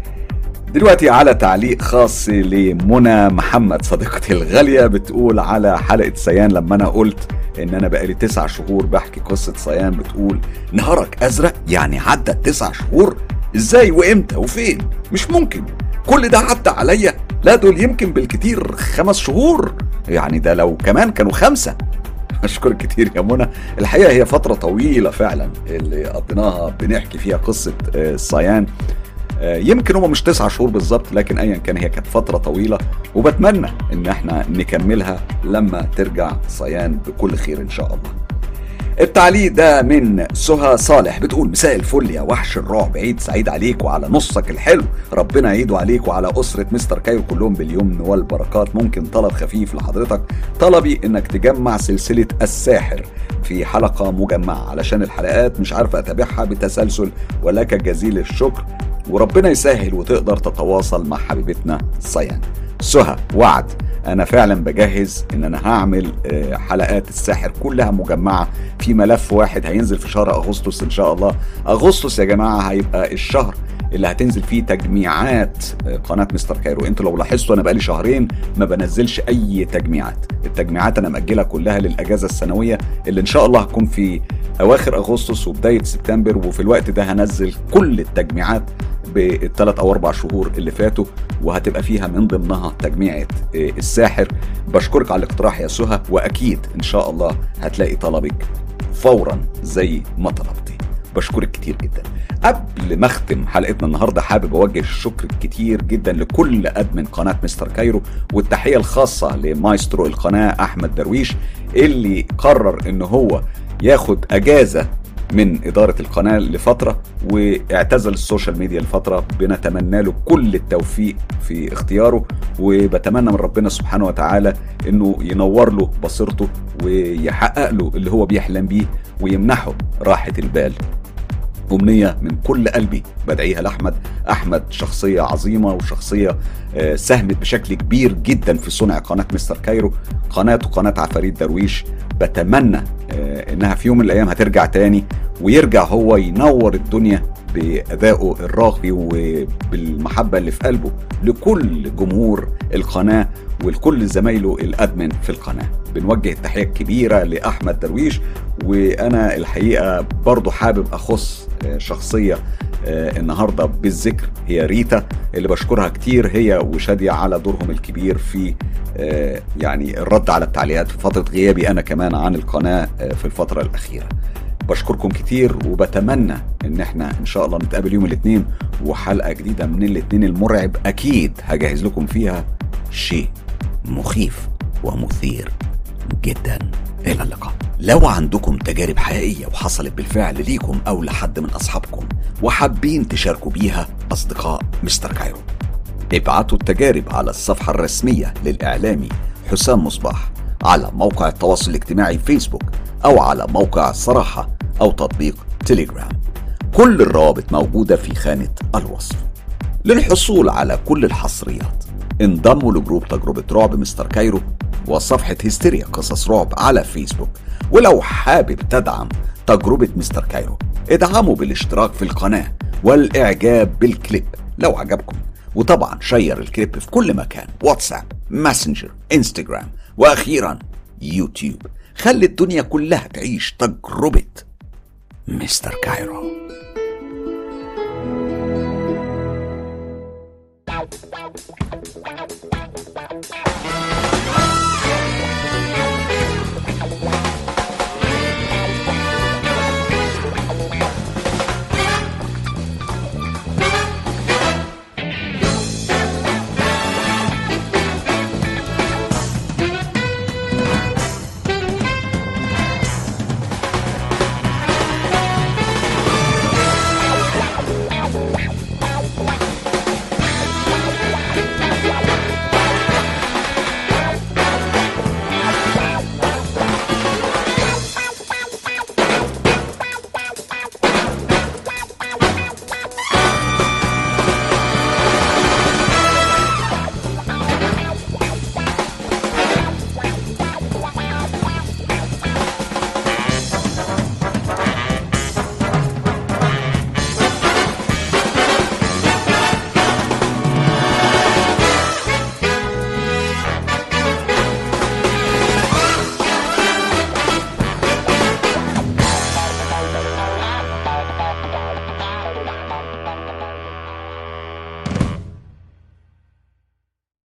دلوقتي على تعليق خاص لمنى محمد صديقتي الغاليه بتقول على حلقه سيان لما انا قلت ان انا بقالي تسع شهور بحكي قصه سيان بتقول نهارك ازرق يعني عدى تسع شهور ازاي وامتى وفين مش ممكن كل ده عدى عليا لا دول يمكن بالكتير خمس شهور يعني ده لو كمان كانوا خمسة اشكرك كتير يا منى الحقيقه هي فتره طويله فعلا اللي قضيناها بنحكي فيها قصه الصيان آه، آه، يمكن هم مش تسعة شهور بالظبط لكن ايا كان هي كانت فتره طويله وبتمنى ان احنا نكملها لما ترجع صيان بكل خير ان شاء الله التعليق ده من سهى صالح بتقول مساء الفل يا وحش الرعب عيد سعيد عليك وعلى نصك الحلو ربنا يعيده عليك وعلى أسرة مستر كايو كلهم باليمن والبركات ممكن طلب خفيف لحضرتك طلبي انك تجمع سلسلة الساحر في حلقة مجمعة علشان الحلقات مش عارفة اتابعها بتسلسل ولك جزيل الشكر وربنا يسهل وتقدر تتواصل مع حبيبتنا صيان سهى وعد انا فعلا بجهز ان انا هعمل آه، حلقات الساحر كلها مجمعه في ملف واحد هينزل في شهر اغسطس ان شاء الله اغسطس يا جماعه هيبقى الشهر اللي هتنزل فيه تجميعات آه، قناه مستر كايرو انتوا لو لاحظتوا انا بقالي شهرين ما بنزلش اي تجميعات التجميعات انا ماجلها كلها للاجازه السنويه اللي ان شاء الله هتكون في اواخر اغسطس وبدايه سبتمبر وفي الوقت ده هنزل كل التجميعات بالثلاث او اربع شهور اللي فاتوا وهتبقى فيها من ضمنها تجميعه آه، الساحر بشكرك على الاقتراح يا سهى واكيد ان شاء الله هتلاقي طلبك فورا زي ما طلبتي بشكرك كتير جدا قبل ما اختم حلقتنا النهارده حابب اوجه الشكر الكتير جدا لكل ادمن قناه مستر كايرو والتحيه الخاصه لمايسترو القناه احمد درويش اللي قرر ان هو ياخد اجازه من إدارة القناة لفترة واعتزل السوشيال ميديا لفترة بنتمنى له كل التوفيق في اختياره وبتمنى من ربنا سبحانه وتعالى انه ينور له بصيرته ويحقق له اللي هو بيحلم بيه ويمنحه راحة البال أمنية من كل قلبي بدعيها لأحمد أحمد شخصية عظيمة وشخصية آه، ساهمت بشكل كبير جدا في صنع قناة مستر كايرو قناته قناة عفاريت درويش بتمنى آه، انها في يوم من الايام هترجع تاني ويرجع هو ينور الدنيا بأدائه الراقي وبالمحبة اللي في قلبه لكل جمهور القناة ولكل زمايله الأدمن في القناة بنوجه التحية الكبيرة لأحمد درويش وأنا الحقيقة برضو حابب أخص آه، شخصية آه النهارده بالذكر هي ريتا اللي بشكرها كتير هي وشاديه على دورهم الكبير في آه يعني الرد على التعليقات في فتره غيابي انا كمان عن القناه آه في الفتره الاخيره بشكركم كتير وبتمنى ان احنا ان شاء الله نتقابل يوم الاثنين وحلقه جديده من الاثنين المرعب اكيد هجهز لكم فيها شيء مخيف ومثير جدا الى اللقاء لو عندكم تجارب حقيقيه وحصلت بالفعل ليكم او لحد من اصحابكم وحابين تشاركوا بيها اصدقاء مستر كايرو ابعتوا التجارب على الصفحه الرسميه للاعلامي حسام مصباح على موقع التواصل الاجتماعي فيسبوك او على موقع الصراحه او تطبيق تليجرام كل الروابط موجوده في خانه الوصف للحصول على كل الحصريات انضموا لجروب تجربة رعب مستر كايرو وصفحة هستيريا قصص رعب على فيسبوك ولو حابب تدعم تجربة مستر كايرو ادعموا بالاشتراك في القناة والإعجاب بالكليب لو عجبكم وطبعا شير الكليب في كل مكان واتساب ماسنجر انستجرام وأخيرا يوتيوب خلي الدنيا كلها تعيش تجربة مستر كايرو Wow.